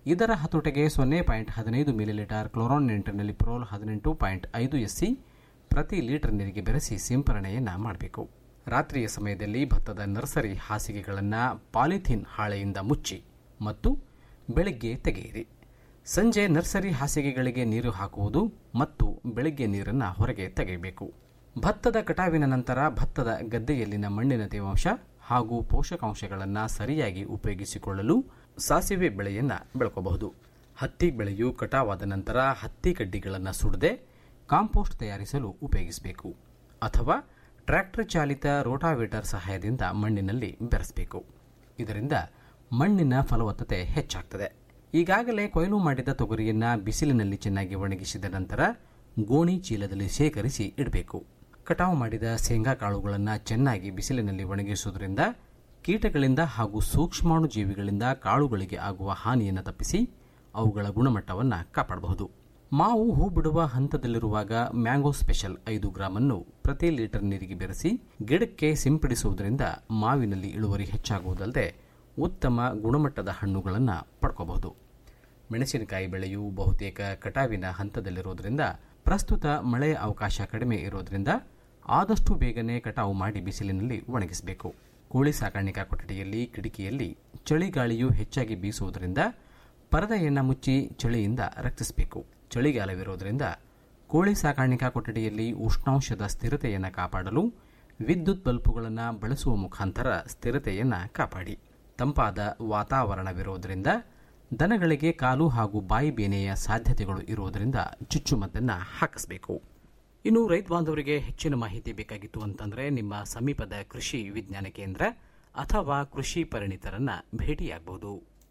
ಇದರ ಹತೋಟಿಗೆ ಸೊನ್ನೆ ಪಾಯಿಂಟ್ ಹದಿನೈದು ಮಿಲಿಲೀಟರ್ ಕ್ಲೋರಾನ್ ನಿಂಟಿನಲ್ಲಿ ಪ್ರೋಲ್ ಹದಿನೆಂಟು ಪಾಯಿಂಟ್ ಐದು ಎಸ್ಸಿ ಪ್ರತಿ ಲೀಟರ್ ನೀರಿಗೆ ಬೆರೆಸಿ ಸಿಂಪರಣೆಯನ್ನು ಮಾಡಬೇಕು ರಾತ್ರಿಯ ಸಮಯದಲ್ಲಿ ಭತ್ತದ ನರ್ಸರಿ ಹಾಸಿಗೆಗಳನ್ನು ಪಾಲಿಥೀನ್ ಹಾಳೆಯಿಂದ ಮುಚ್ಚಿ ಮತ್ತು ಬೆಳಗ್ಗೆ ತೆಗೆಯಿರಿ ಸಂಜೆ ನರ್ಸರಿ ಹಾಸಿಗೆಗಳಿಗೆ ನೀರು ಹಾಕುವುದು ಮತ್ತು ಬೆಳಗ್ಗೆ ನೀರನ್ನು ಹೊರಗೆ ತೆಗೆಯಬೇಕು ಭತ್ತದ ಕಟಾವಿನ ನಂತರ ಭತ್ತದ ಗದ್ದೆಯಲ್ಲಿನ ಮಣ್ಣಿನ ತೇವಾಂಶ ಹಾಗೂ ಪೋಷಕಾಂಶಗಳನ್ನು ಸರಿಯಾಗಿ ಉಪಯೋಗಿಸಿಕೊಳ್ಳಲು ಸಾಸಿವೆ ಬೆಳೆಯನ್ನು ಬೆಳ್ಕೋಬಹುದು ಹತ್ತಿ ಬೆಳೆಯು ಕಟಾವಾದ ನಂತರ ಹತ್ತಿ ಕಡ್ಡಿಗಳನ್ನು ಸುಡದೆ ಕಾಂಪೋಸ್ಟ್ ತಯಾರಿಸಲು ಉಪಯೋಗಿಸಬೇಕು ಅಥವಾ ಟ್ರ್ಯಾಕ್ಟರ್ ಚಾಲಿತ ರೋಟಾವೇಟರ್ ಸಹಾಯದಿಂದ ಮಣ್ಣಿನಲ್ಲಿ ಬೆರೆಸಬೇಕು ಇದರಿಂದ ಮಣ್ಣಿನ ಫಲವತ್ತತೆ ಹೆಚ್ಚಾಗ್ತದೆ ಈಗಾಗಲೇ ಕೊಯ್ಲು ಮಾಡಿದ ತೊಗರಿಯನ್ನ ಬಿಸಿಲಿನಲ್ಲಿ ಚೆನ್ನಾಗಿ ಒಣಗಿಸಿದ ನಂತರ ಗೋಣಿ ಚೀಲದಲ್ಲಿ ಶೇಖರಿಸಿ ಇಡಬೇಕು ಕಟಾವು ಮಾಡಿದ ಶೇಂಗಾ ಕಾಳುಗಳನ್ನು ಚೆನ್ನಾಗಿ ಬಿಸಿಲಿನಲ್ಲಿ ಒಣಗಿಸುವುದರಿಂದ ಕೀಟಗಳಿಂದ ಹಾಗೂ ಸೂಕ್ಷ್ಮಾಣು ಜೀವಿಗಳಿಂದ ಕಾಳುಗಳಿಗೆ ಆಗುವ ಹಾನಿಯನ್ನು ತಪ್ಪಿಸಿ ಅವುಗಳ ಗುಣಮಟ್ಟವನ್ನು ಕಾಪಾಡಬಹುದು ಮಾವು ಹೂ ಬಿಡುವ ಹಂತದಲ್ಲಿರುವಾಗ ಮ್ಯಾಂಗೋ ಸ್ಪೆಷಲ್ ಐದು ಗ್ರಾಮ್ ಅನ್ನು ಪ್ರತಿ ಲೀಟರ್ ನೀರಿಗೆ ಬೆರೆಸಿ ಗಿಡಕ್ಕೆ ಸಿಂಪಡಿಸುವುದರಿಂದ ಮಾವಿನಲ್ಲಿ ಇಳುವರಿ ಹೆಚ್ಚಾಗುವುದಲ್ಲದೆ ಉತ್ತಮ ಗುಣಮಟ್ಟದ ಹಣ್ಣುಗಳನ್ನು ಪಡ್ಕೋಬಹುದು ಮೆಣಸಿನಕಾಯಿ ಬೆಳೆಯು ಬಹುತೇಕ ಕಟಾವಿನ ಹಂತದಲ್ಲಿರುವುದರಿಂದ ಪ್ರಸ್ತುತ ಮಳೆಯ ಅವಕಾಶ ಕಡಿಮೆ ಇರುವುದರಿಂದ ಆದಷ್ಟು ಬೇಗನೆ ಕಟಾವು ಮಾಡಿ ಬಿಸಿಲಿನಲ್ಲಿ ಒಣಗಿಸಬೇಕು ಕೋಳಿ ಸಾಕಾಣಿಕಾ ಕೊಠಡಿಯಲ್ಲಿ ಕಿಟಕಿಯಲ್ಲಿ ಚಳಿಗಾಳಿಯು ಹೆಚ್ಚಾಗಿ ಬೀಸುವುದರಿಂದ ಪರದೆಯನ್ನು ಮುಚ್ಚಿ ಚಳಿಯಿಂದ ರಕ್ಷಿಸಬೇಕು ಚಳಿಗಾಲವಿರುವುದರಿಂದ ಕೋಳಿ ಸಾಕಾಣಿಕಾ ಕೊಠಡಿಯಲ್ಲಿ ಉಷ್ಣಾಂಶದ ಸ್ಥಿರತೆಯನ್ನು ಕಾಪಾಡಲು ವಿದ್ಯುತ್ ಬಲ್ಬುಗಳನ್ನು ಬಳಸುವ ಮುಖಾಂತರ ಸ್ಥಿರತೆಯನ್ನು ಕಾಪಾಡಿ ತಂಪಾದ ವಾತಾವರಣವಿರುವುದರಿಂದ ದನಗಳಿಗೆ ಕಾಲು ಹಾಗೂ ಬಾಯಿ ಬೇನೆಯ ಸಾಧ್ಯತೆಗಳು ಇರುವುದರಿಂದ ಚುಚ್ಚುಮದ್ದನ್ನು ಹಾಕಿಸಬೇಕು ಇನ್ನು ರೈತ ಬಾಂಧವರಿಗೆ ಹೆಚ್ಚಿನ ಮಾಹಿತಿ ಬೇಕಾಗಿತ್ತು ಅಂತಂದರೆ ನಿಮ್ಮ ಸಮೀಪದ ಕೃಷಿ ವಿಜ್ಞಾನ ಕೇಂದ್ರ ಅಥವಾ ಕೃಷಿ ಪರಿಣಿತರನ್ನ ಭೇಟಿಯಾಗಬಹುದು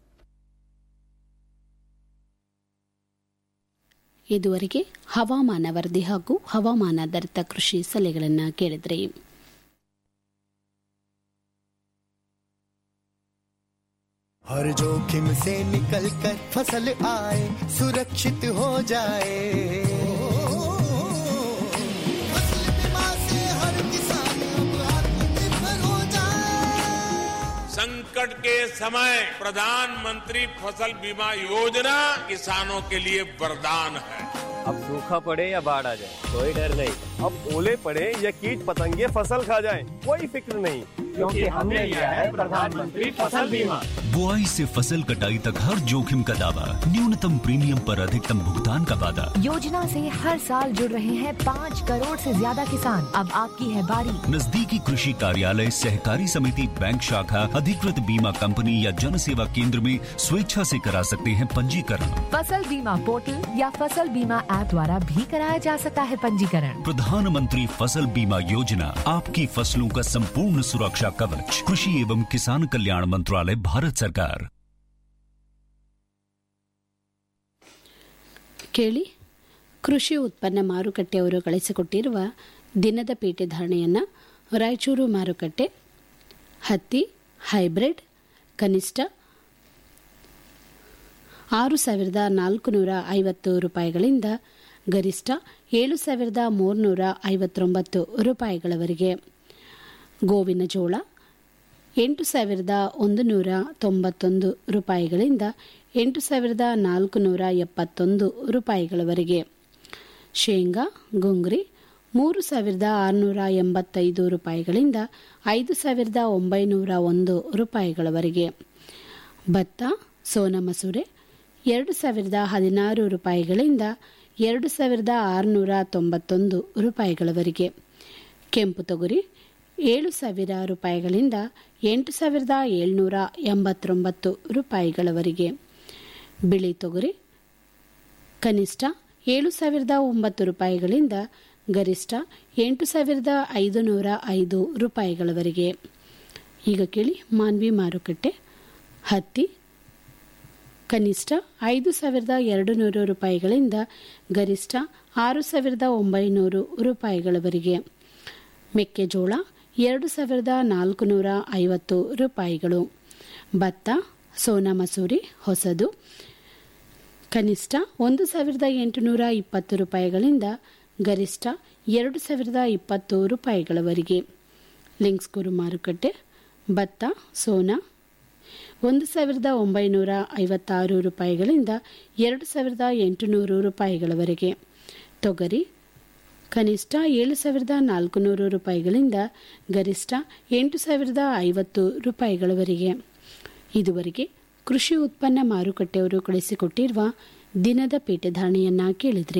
ಇದುವರೆಗೆ ಹವಾಮಾನ ವರದಿ ಹಾಗೂ ಹವಾಮಾನಾಧಾರಿತ ಕೃಷಿ ಸಲಹೆಗಳನ್ನು ಕೇಳಿದ್ರಿ हर जोखिम से निकल कर फसल आए सुरक्षित हो जाए फसल बीमा से हर किसान अब आत्मनिर्भर हो जाए संकट के समय प्रधानमंत्री फसल बीमा योजना किसानों के लिए वरदान है अब सूखा पड़े या बाढ़ आ जाए कोई डर नहीं अब ओले पड़े या कीट पतंगे फसल खा जाए कोई फिक्र नहीं क्योंकि हमने लिया है प्रधानमंत्री फसल बीमा बुआई से फसल कटाई तक हर जोखिम का दावा न्यूनतम प्रीमियम पर अधिकतम भुगतान का वादा योजना से हर साल जुड़ रहे हैं पाँच करोड़ से ज्यादा किसान अब आपकी है बारी नजदीकी कृषि कार्यालय सहकारी समिति बैंक शाखा अधिकृत बीमा कंपनी या जन सेवा केंद्र में स्वेच्छा से करा सकते हैं पंजीकरण फसल बीमा पोर्टल या फसल बीमा ऐप द्वारा भी कराया जा सकता है पंजीकरण प्रधानमंत्री फसल बीमा योजना आपकी फसलों का संपूर्ण सुरक्षा कवच कृषि एवं किसान कल्याण मंत्रालय भारत सरकार ಕೇಳಿ ಕೃಷಿ ಉತ್ಪನ್ನ ಮಾರುಕಟ್ಟೆಯವರು ಕಳಿಸಿಕೊಟ್ಟಿರುವ ದಿನದ ಪೇಟೆ ಧಾರಣೆಯನ್ನು ರಾಯಚೂರು ಮಾರುಕಟ್ಟೆ ಹತ್ತಿ ಹೈಬ್ರಿಡ್ ಕನಿಷ್ಠ ಆರು ಸಾವಿರದ ನಾಲ್ಕುನೂರ ಐವತ್ತು ರೂಪಾಯಿಗಳಿಂದ ಗರಿಷ್ಠ ಏಳು ಸಾವಿರದ ಮೂರುನೂರ ಐವತ್ತೊಂಬತ್ತು ರೂಪಾಯಿಗಳವರೆಗೆ ಗೋವಿನ ಜೋಳ ಎಂಟು ಸಾವಿರದ ಒಂದು ನೂರ ತೊಂಬತ್ತೊಂದು ರೂಪಾಯಿಗಳಿಂದ ಎಂಟು ಸಾವಿರದ ನಾಲ್ಕುನೂರ ಎಪ್ಪತ್ತೊಂದು ರೂಪಾಯಿಗಳವರೆಗೆ ಶೇಂಗಾ ಗುಂಗ್ರಿ ಮೂರು ಸಾವಿರದ ಆರುನೂರ ಎಂಬತ್ತೈದು ರೂಪಾಯಿಗಳಿಂದ ಐದು ಸಾವಿರದ ಒಂಬೈನೂರ ಒಂದು ರೂಪಾಯಿಗಳವರೆಗೆ ಭತ್ತ ಸೋನಾ ಮಸೂರೆ ಎರಡು ಸಾವಿರದ ಹದಿನಾರು ರೂಪಾಯಿಗಳಿಂದ ಎರಡು ಸಾವಿರದ ಆರುನೂರ ತೊಂಬತ್ತೊಂದು ರೂಪಾಯಿಗಳವರೆಗೆ ಕೆಂಪು ತೊಗರಿ ಏಳು ಸಾವಿರ ರೂಪಾಯಿಗಳಿಂದ ಎಂಟು ಸಾವಿರದ ಏಳ್ನೂರ ಎಂಬತ್ತೊಂಬತ್ತು ರೂಪಾಯಿಗಳವರೆಗೆ ಬಿಳಿ ತೊಗರಿ ಕನಿಷ್ಠ ಏಳು ಸಾವಿರದ ಒಂಬತ್ತು ರೂಪಾಯಿಗಳಿಂದ ಗರಿಷ್ಠ ಎಂಟು ಸಾವಿರದ ಐದು ನೂರ ಐದು ರೂಪಾಯಿಗಳವರೆಗೆ ಈಗ ಕೇಳಿ ಮಾನ್ವಿ ಮಾರುಕಟ್ಟೆ ಹತ್ತಿ ಕನಿಷ್ಠ ಐದು ಸಾವಿರದ ಎರಡು ನೂರು ರೂಪಾಯಿಗಳಿಂದ ಗರಿಷ್ಠ ಆರು ಸಾವಿರದ ಒಂಬೈನೂರು ರೂಪಾಯಿಗಳವರೆಗೆ ಮೆಕ್ಕೆಜೋಳ ಎರಡು ಸಾವಿರದ ನಾಲ್ಕುನೂರ ಐವತ್ತು ರೂಪಾಯಿಗಳು ಭತ್ತ ಸೋನಾ ಮಸೂರಿ ಹೊಸದು ಕನಿಷ್ಠ ಒಂದು ಸಾವಿರದ ಎಂಟುನೂರ ಇಪ್ಪತ್ತು ರೂಪಾಯಿಗಳಿಂದ ಗರಿಷ್ಠ ಎರಡು ಸಾವಿರದ ಇಪ್ಪತ್ತು ರೂಪಾಯಿಗಳವರೆಗೆ ಲಿಂಕ್ಸ್ಕೂರು ಮಾರುಕಟ್ಟೆ ಭತ್ತ ಸೋನಾ ಒಂದು ಸಾವಿರದ ಒಂಬೈನೂರ ಐವತ್ತಾರು ರೂಪಾಯಿಗಳಿಂದ ಎರಡು ಸಾವಿರದ ಎಂಟುನೂರು ರೂಪಾಯಿಗಳವರೆಗೆ ತೊಗರಿ ಕನಿಷ್ಠ ಏಳು ಸಾವಿರದ ನಾಲ್ಕುನೂರು ರೂಪಾಯಿಗಳಿಂದ ಗರಿಷ್ಠ ಎಂಟು ಸಾವಿರದ ಐವತ್ತು ರೂಪಾಯಿಗಳವರೆಗೆ ಇದುವರೆಗೆ ಕೃಷಿ ಉತ್ಪನ್ನ ಮಾರುಕಟ್ಟೆಯವರು ಕಳಿಸಿಕೊಟ್ಟಿರುವ ದಿನದ ಪೇಟೆ ಧಾರಣೆಯನ್ನ ಕೇಳಿದ್ರಿ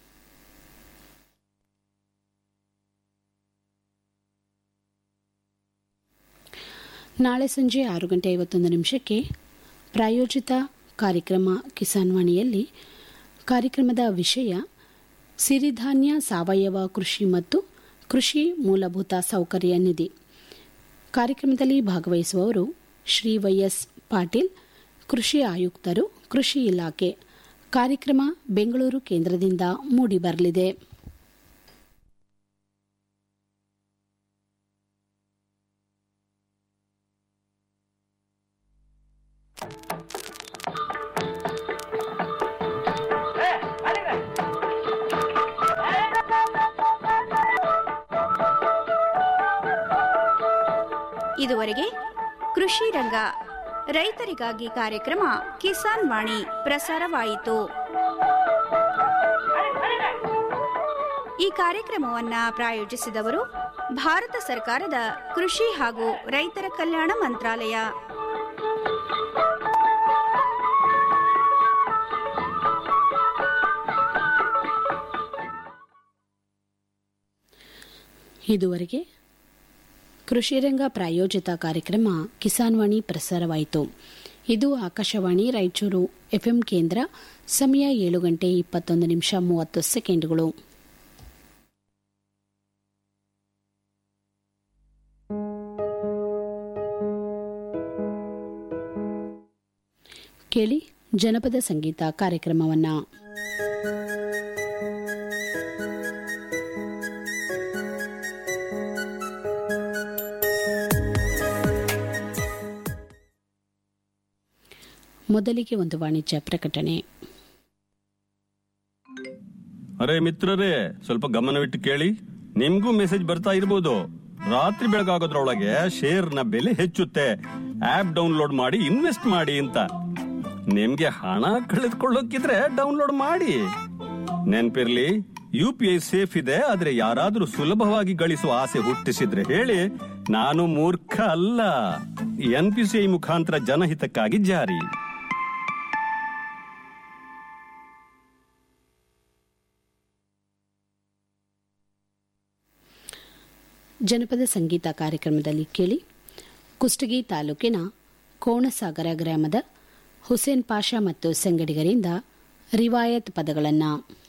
ನಾಳೆ ಸಂಜೆ ಆರು ಗಂಟೆ ಐವತ್ತೊಂದು ನಿಮಿಷಕ್ಕೆ ಪ್ರಾಯೋಜಿತ ಕಾರ್ಯಕ್ರಮ ಕಿಸಾನ್ ವಾಣಿಯಲ್ಲಿ ಕಾರ್ಯಕ್ರಮದ ವಿಷಯ ಸಿರಿಧಾನ್ಯ ಸಾವಯವ ಕೃಷಿ ಮತ್ತು ಕೃಷಿ ಮೂಲಭೂತ ಸೌಕರ್ಯ ನಿಧಿ ಕಾರ್ಯಕ್ರಮದಲ್ಲಿ ಭಾಗವಹಿಸುವವರು ಶ್ರೀ ವೈಎಸ್ ಪಾಟೀಲ್ ಕೃಷಿ ಆಯುಕ್ತರು ಕೃಷಿ ಇಲಾಖೆ ಕಾರ್ಯಕ್ರಮ ಬೆಂಗಳೂರು ಕೇಂದ್ರದಿಂದ ಮೂಡಿಬರಲಿದೆ ಇದುವರೆಗೆ ಕೃಷಿ ರಂಗ ರೈತರಿಗಾಗಿ ಕಾರ್ಯಕ್ರಮ ಕಿಸಾನ್ ವಾಣಿ ಪ್ರಸಾರವಾಯಿತು ಈ ಕಾರ್ಯಕ್ರಮವನ್ನ ಪ್ರಾಯೋಜಿಸಿದವರು ಭಾರತ ಸರ್ಕಾರದ ಕೃಷಿ ಹಾಗೂ ರೈತರ ಕಲ್ಯಾಣ ಮಂತ್ರಾಲಯ ಇದುವರೆಗೆ ಕೃಷಿರಂಗ ಪ್ರಾಯೋಜಿತ ಕಾರ್ಯಕ್ರಮ ಕಿಸಾನ್ ವಾಣಿ ಪ್ರಸಾರವಾಯಿತು ಇದು ಆಕಾಶವಾಣಿ ರಾಯಚೂರು ಎಫ್ಎಂ ಕೇಂದ್ರ ಸಮಯ ಏಳು ಗಂಟೆ ಇಪ್ಪತ್ತೊಂದು ನಿಮಿಷ ಮೂವತ್ತು ಸೆಕೆಂಡ್ಗಳು ಕೇಳಿ ಜನಪದ ಸಂಗೀತ ಕಾರ್ಯಕ್ರಮವನ್ನ ಮೊದಲಿಗೆ ಒಂದು ವಾಣಿಜ್ಯ ಪ್ರಕಟಣೆ ಅರೆ ಮಿತ್ರರೇ ಸ್ವಲ್ಪ ಗಮನವಿಟ್ಟು ಕೇಳಿ ನಿಮ್ಗೂ ಮೆಸೇಜ್ ಬರ್ತಾ ಇರ್ಬೋದು ರಾತ್ರಿ ಬೆಳಗಾಗೋದ್ರೊಳಗೆ ಶೇರ್ನ ಬೆಲೆ ಹೆಚ್ಚುತ್ತೆ ಆಪ್ ಡೌನ್ಲೋಡ್ ಮಾಡಿ ಇನ್ವೆಸ್ಟ್ ಮಾಡಿ ಅಂತ ನಿಮ್ಗೆ ಹಣ ಕಳೆದುಕೊಳ್ಳೋಕಿದ್ರೆ ಡೌನ್ಲೋಡ್ ಮಾಡಿ ನೆನ್ಪಿರ್ಲಿ ಯು ಪಿ ಐ ಸೇಫ್ ಇದೆ ಆದ್ರೆ ಯಾರಾದ್ರೂ ಸುಲಭವಾಗಿ ಗಳಿಸುವ ಆಸೆ ಹುಟ್ಟಿಸಿದ್ರೆ ಹೇಳಿ ನಾನು ಮೂರ್ಖ ಅಲ್ಲ ಎನ್ ಪಿ ಸಿ ಐ ಮುಖಾಂತರ ಜನಹಿತಕ್ಕಾಗಿ ಜಾರಿ ಜನಪದ ಸಂಗೀತ ಕಾರ್ಯಕ್ರಮದಲ್ಲಿ ಕೇಳಿ ಕುಷ್ಟಗಿ ತಾಲೂಕಿನ ಕೋಣಸಾಗರ ಗ್ರಾಮದ ಹುಸೇನ್ ಪಾಷಾ ಮತ್ತು ಸಂಗಡಿಗರಿಂದ ರಿವಾಯತ್ ಪದಗಳನ್ನು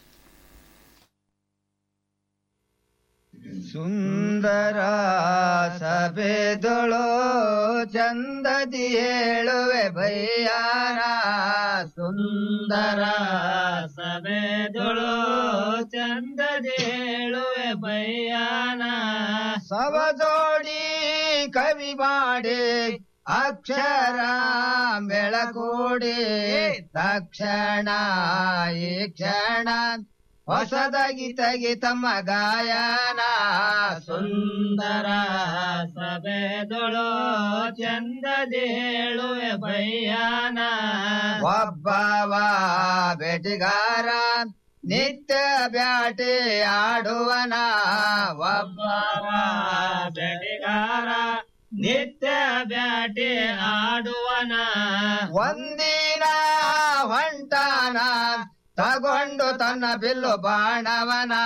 ಸುಂದರ ಸಭೆದೊಳೋ ಚಂದದಿ ಹೇಳುವೆ ಭಯ್ಯಾನ ಸುಂದರ ಸಭೆದೊಳೋ ಚಂದದಿ ಹೇಳುವೆ ಭಯ್ಯಾನ ಸವಜೋಡಿ ಕವಿ ಮಾಡಿ ಅಕ್ಷರ ಬೆಳಕೂಡಿ ತಕ್ಷಣ ಈ ಕ್ಷಣ ಹೊಸದಾಗಿ ತೆಗಿ ತಮ್ಮ ಗಾಯನ ಸುಂದರ ಸಭೆದೊಳು ಚಂದದಿ ಹೇಳುವೆ ಭಯ್ಯಾನ ಒಬ್ಬವ ಬೆಟಿಗಾರ ನಿತ್ಯ ಬ್ಯಾಟಿ ಆಡುವನ ಒಬ್ಬವ ಬೆಟಿಗಾರ ನಿತ್ಯ ಬ್ಯಾಟಿ ಆಡುವನ ಒಂದಿನ ಹೊಂಟಾನ ತಗೊಂಡು ತನ್ನ ಬಿಲ್ಲು ಬಾಣವನ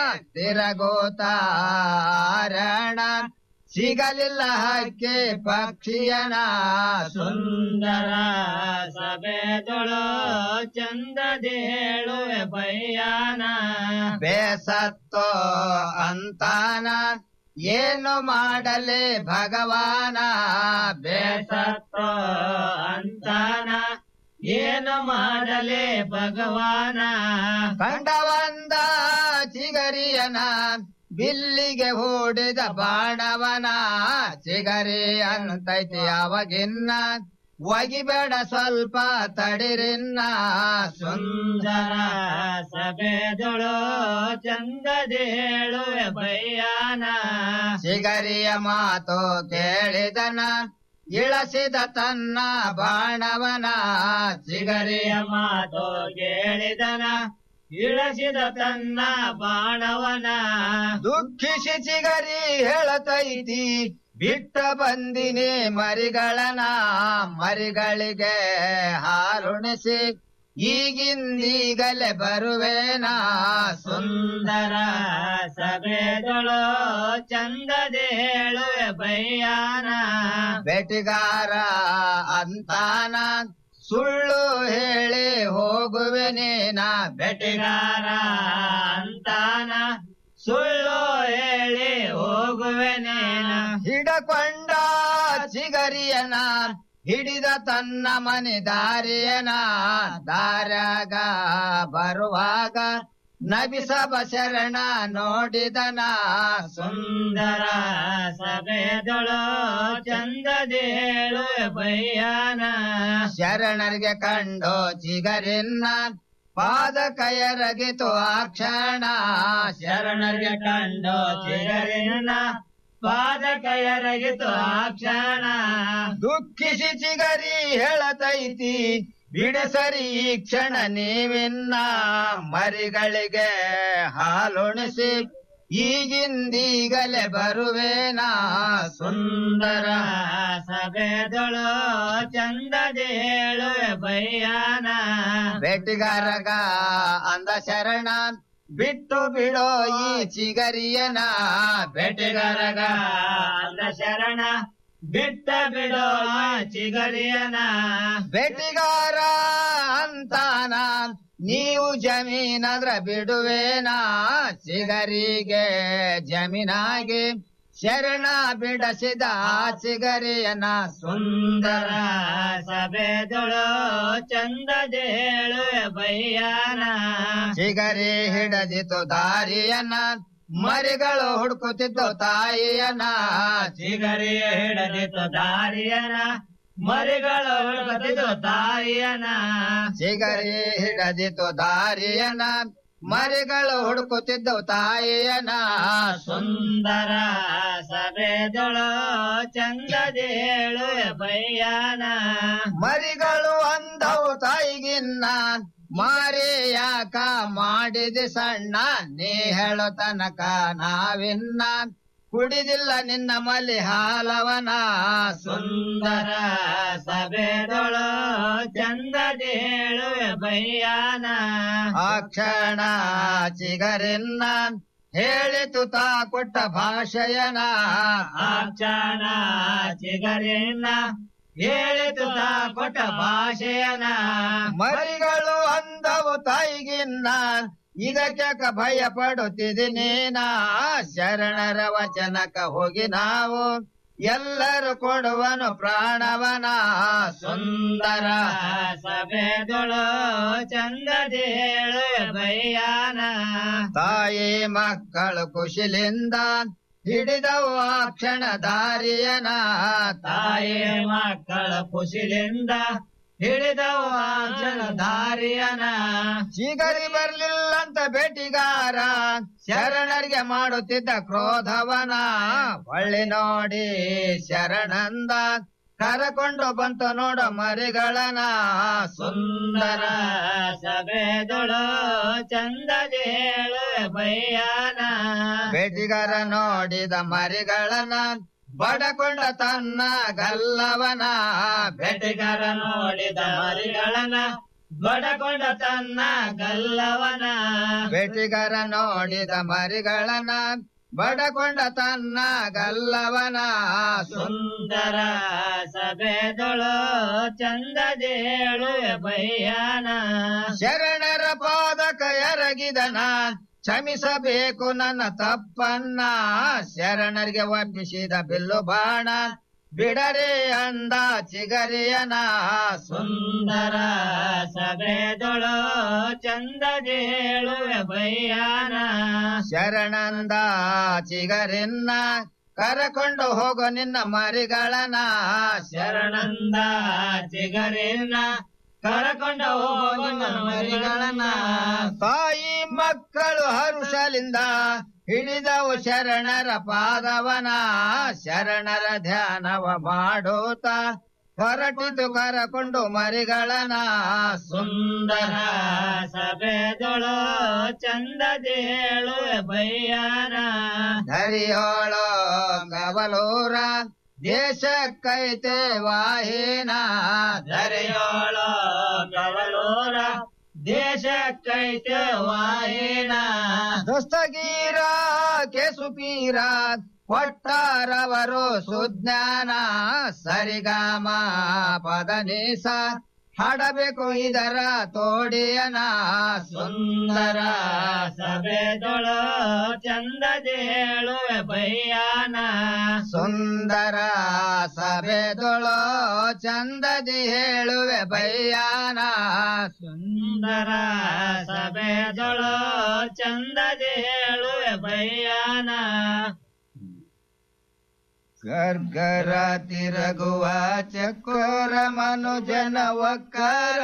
ತಿರಗೋತಾರಣ ಸಿಗಲಿಲ್ಲ ಹಕ್ಕಿ ಪಕ್ಷಿಯನ ಸುಂದರ ಸಭೆದೊಳು ಚಂದದಿ ಹೇಳುವೆ ಭಯ್ಯಾನ ಬೇಸತ್ತೋ ಅಂತಾನ ಏನು ಮಾಡಲಿ ಭಗವಾನ ಬೇಸತ್ತೋ ಅಂತಾನ ಏನು ಮಾಡಲಿ ಭಗವಾನ ಕಂಡವಂದ ಚಿಗರಿಯನ ಬಿಲ್ಲಿಗೆ ಹೂಡಿದ ಬಾಣವನ ಚಿಗರಿ ಅಂತೈತಿ ಅವಾಗಿನ್ನ ಒಗಿಬೇಡ ಸ್ವಲ್ಪ ತಡಿರಿನ್ನ ಸುಂದರ ಸಭೆದೊಳು ಚಂದದಿ ಹೇಳುವೆ ಭಯ್ಯಾನ ಚಿಗರಿಯ ಮಾತು ಕೇಳಿದನ ಇಳಸಿದ ತನ್ನ ಬಾಣವನ ಚಿಗರಿಯ ಮಾತು ಕೇಳಿದನ ಇಳಸಿದ ತನ್ನ ಬಾಣವನ ದುಃಖಿಸಿ ಚಿಗರಿ ಹೇಳತೈತಿ ಬಿಟ್ಟ ಬಂದಿನಿ ಮರಿಗಳನ ಮರಿಗಳಿಗೆ ಹಾರುಣಿಸಿ ಈಗಿಂದೀಗಲೇ ಬರುವೇನಾ ಸುಂದರ ಸಭೆದಳು ಚಂದದೆ ಹೇಳುವೆ ಬಯ್ಯಾನ ಬೆಟಿಗಾರ ಅಂತಾನ ಸುಳ್ಳು ಹೇಳಿ ಹೋಗುವೆನೇನ ಬೆಟಿಗಾರ ಅಂತಾನ ಸುಳ್ಳು ಹೇಳಿ ಹೋಗುವೆನೇನ ಹಿಡಕೊಂಡ ಚಿಗರಿಯನ ಹಿಡಿದ ತನ್ನ ಮನೆ ದಾರಿಯನ ದಾರ್ಯಾಗ ಬರುವಾಗ ನಬಿಸಬ ಶರಣ ನೋಡಿದನ ಸುಂದರ ಸಭೆದಳು ಚಂದದೇಳು ಬಯ್ಯಾನ ಶರಣರಿಗೆ ಕಂಡು ಚಿಗರಿನ್ನ ಪಾದ ಕಯರಗಿತು ಆ ಕ್ಷಣ ಶರಣರಿಗೆ ಕಂಡು ಚಿಗರಿನ್ನ ಪಾದ ಕಯರಗಿತು ಆ ಕ್ಷಣ ದುಃಖಿಸಿ ಚಿಗರಿ ಹೇಳತೈತಿ ಬಿಡಸರಿ ಈ ಕ್ಷಣ ನೀವಿನ್ನ ಮರಿಗಳಿಗೆ ಹಾಲುಣಿಸಿ ಈಗಿಂದೀಗಲೇ ಬರುವೇನಾ ಸುಂದರ ಸಭೆದಳು ಚಂದದೆ ಹೇಳುವೆ ಬಯ್ಯಾನ ಬೆಟ್ಟಿಗಾರಗ ಅಂದ ಶರಣ ಬಿಟ್ಟು ಬಿಡೋ ಈ ಚಿಗರಿಯನ ಬೆಟ್ಟಿಗಾರಗ ಅಂದ ಶರಣ ಬಿಟ್ಟ ಬಿಡೋ ಆ ಚಿಗರಿಯನ ಬೆಟ್ಟಿಗಾರ ಅಂತಾನ ನೀವು ಜಮೀನದ್ರ ಬಿಡುವೇನಾ ಚಿಗರಿಗೆ ಜಮೀನಾಗಿ ಶರಣ ಬಿಡಸಿದ ಆ ಚಿಗರಿಯನ ಸುಂದರ ಸಭೆದಳು ಚಂದದೆ ಹೇಳುವೆ ಬಯ್ಯಾನ ಚಿಗರಿ ಹಿಡದಿತು ದಾರಿಯನ ಮರಿಗಳು ಹುಡುಕುತ್ತಿದ್ದು ತಾಯಿಯನ ಚಿಗರಿ ಹಿಡದಿತ್ತು ದಾರಿಯನ ಮರಿಗಳು ಹುಡುಕುತ್ತಿದ್ದು ತಾಯಿಯನ ಚಿಗರಿ ಹಿಡದಿತ್ತು ದಾರಿಯನ ಮರಿಗಳು ಹುಡುಕುತ್ತಿದ್ದು ತಾಯಿಯನ ಸುಂದರ ಸಭೆದಳು ಚಂದದೇಳು ಬಯ್ಯಾನ ಮರಿಗಳು ಅಂದವು ತಾಯಿಗಿನ್ನ ಮಾರಿ ಯಾಕ ಮಾಡಿದೆ ಸಣ್ಣ ನೀ ಹೇಳೋ ತನಕ ನಾವಿನ್ನ ಕುಡಿದಿಲ್ಲ ನಿನ್ನ ಮಲಿ ಹಾಲವನ ಸುಂದರ ಸಭೆದೊಳು ಚಂದದೇಳು ಬಯ್ಯಾನ ಆ ಕ್ಷಣ ಚಿಗರಿನ್ನ ಹೇಳಿತು ತಾ ಕೊಟ್ಟ ಭಾಷೆಯನ ಆ ಕ್ಷಣ ಚಿಗರಿನ್ನ ಹೇಳಿತು ತಾ ಕೊಟ್ಟ ಭಾಷೆಯನ ಮರಿಗಳು ಅಂದವು ತಾಯಿಗಿನ್ನ ಇದಕ್ಯಾಕ ಭಯ ಪಡುತ್ತಿದ್ದೀನ ಶರಣರ ವಚನಕ ಹೋಗಿ ನಾವು ಎಲ್ಲರೂ ಕೊಡುವನು ಪ್ರಾಣವನ ಸುಂದರ ಸಭೆದೊಳು ಚಂದದೇಳು ಬಯ್ಯಾನ ತಾಯಿ ಮಕ್ಕಳು ಖುಷಿಲಿಂದ ಹಿಡಿದವು ಆ ಕ್ಷಣ ದಾರಿಯನ ತಾಯಿ ಮಕ್ಕಳು ಖುಷಿಲಿಂದ ಹಿಡಿದವು ಆ ಕ್ಷಣ ದಾರಿಯನ ಚಿಗರಿ ಬರ್ಲಿಲ್ಲಂತ ಭೇಟಿಗಾರ ಶರಣರಿಗೆ ಮಾಡುತ್ತಿದ್ದ ಕ್ರೋಧವನ ಒಳ್ಳೆ ನೋಡಿ ಶರಣಂದ ಕರಕೊಂಡು ಬಂತು ನೋಡ ಮರಿಗಳನ ಸುಂದರ ಸಭೆದೊಳು ಚಂದದೇಳು ಬಯ್ಯಾನ ಭೇಟಿಗಾರ ನೋಡಿದ ಮರಿಗಳನ ಬಡಕೊಂಡ ತನ್ನ ಗಲ್ಲವನ ಬೆಟ್ಟಿಗರ ನೋಡಿದ ಮರಿಗಳನ ಬಡಕೊಂಡ ತನ್ನ ಗಲ್ಲವನ ಬೆಟ್ಟಿಗರ ನೋಡಿದ ಮರಿಗಳನ ಬಡಕೊಂಡ ತನ್ನ ಗಲ್ಲವನ ಸುಂದರ ಸಭೆದೊಳು ಚಂದದೇಳು ಬಯ್ಯಾನ ಶರಣರ ಪಾದಕ ಎರಗಿದನ ಕ್ಷಮಿಸಬೇಕು ನನ್ನ ತಪ್ಪನ್ನ ಶರಣರಿಗೆ ಒಪ್ಪಿಸಿದ ಬಿಲ್ಲು ಬಾಣ ಬಿಡರೆ ಅಂದ ಚಿಗರಿಯನ ಸುಂದರ ಸಭೆದೊಳು ಚಂದದೇಳುವೆ ಬಯ್ಯಾನ ಶರಣಂದ ಚಿಗರಿನ್ನ ಕರಕೊಂಡು ಹೋಗೋ ನಿನ್ನ ಮರಿಗಳನ ಶರಣಂದ ಚಿಗರಿನ್ನ ಕರಕೊಂಡು ಹೋಗೋ ನಿನ್ನ ಮರಿಗಳನ ತಾಯಿ ಮಕ್ಕಳು ಹರುಷ ಮೊದಲಿಂದ ಹಿಡಿದವು ಶರಣರ ಪಾದವನ ಶರಣರ ಧ್ಯಾನವ ಮಾಡೋತ ಹೊರಟಿತು ಕರಕೊಂಡು ಮರಿಗಳನ ಸುಂದರ ಸಭೆದೊಳು ಚಂದದೇಳು ಬಯ್ಯಾನ ಧರಿಯೋಳೋ ಕವಲೂರ ದೇಶಕ್ಕೈತೆ ವಾಹಿನ ಧರಿಯೋಳೋ ಕವಲೂರ ದೇಶಕ್ಕೈತೆ ವಾಹಿನ ದೋಸ್ತಗೀರ ಕೇಸುಪೀರ ಕೊಟ್ಟಾರವರು ಸುಜ್ಞಾನ ಸರಿಗಾಮ ಪದನೇಸ ಹಾಡಬೇಕು ಇದರ ತೋಡಿಯನ ಸುಂದರ ಸಭೆದೊಳು ಚಂದದೇಳುವೆ ಬಯ್ಯಾನ ಸುಂದರ ಸಭೆದೊಳು ಚಂದದಿ ಹೇಳುವೆ ಬಯ್ಯಾನ ಸುಂದರ ಸಭೆದೊಳು ಚಂದದಿ ಹೇಳುವೆ ಬಯ್ಯಾನ ಗರ್ಗರ ತಿರುಗುವ ಚಕೋರ ಮನುಜನ ಒಕ್ಕರ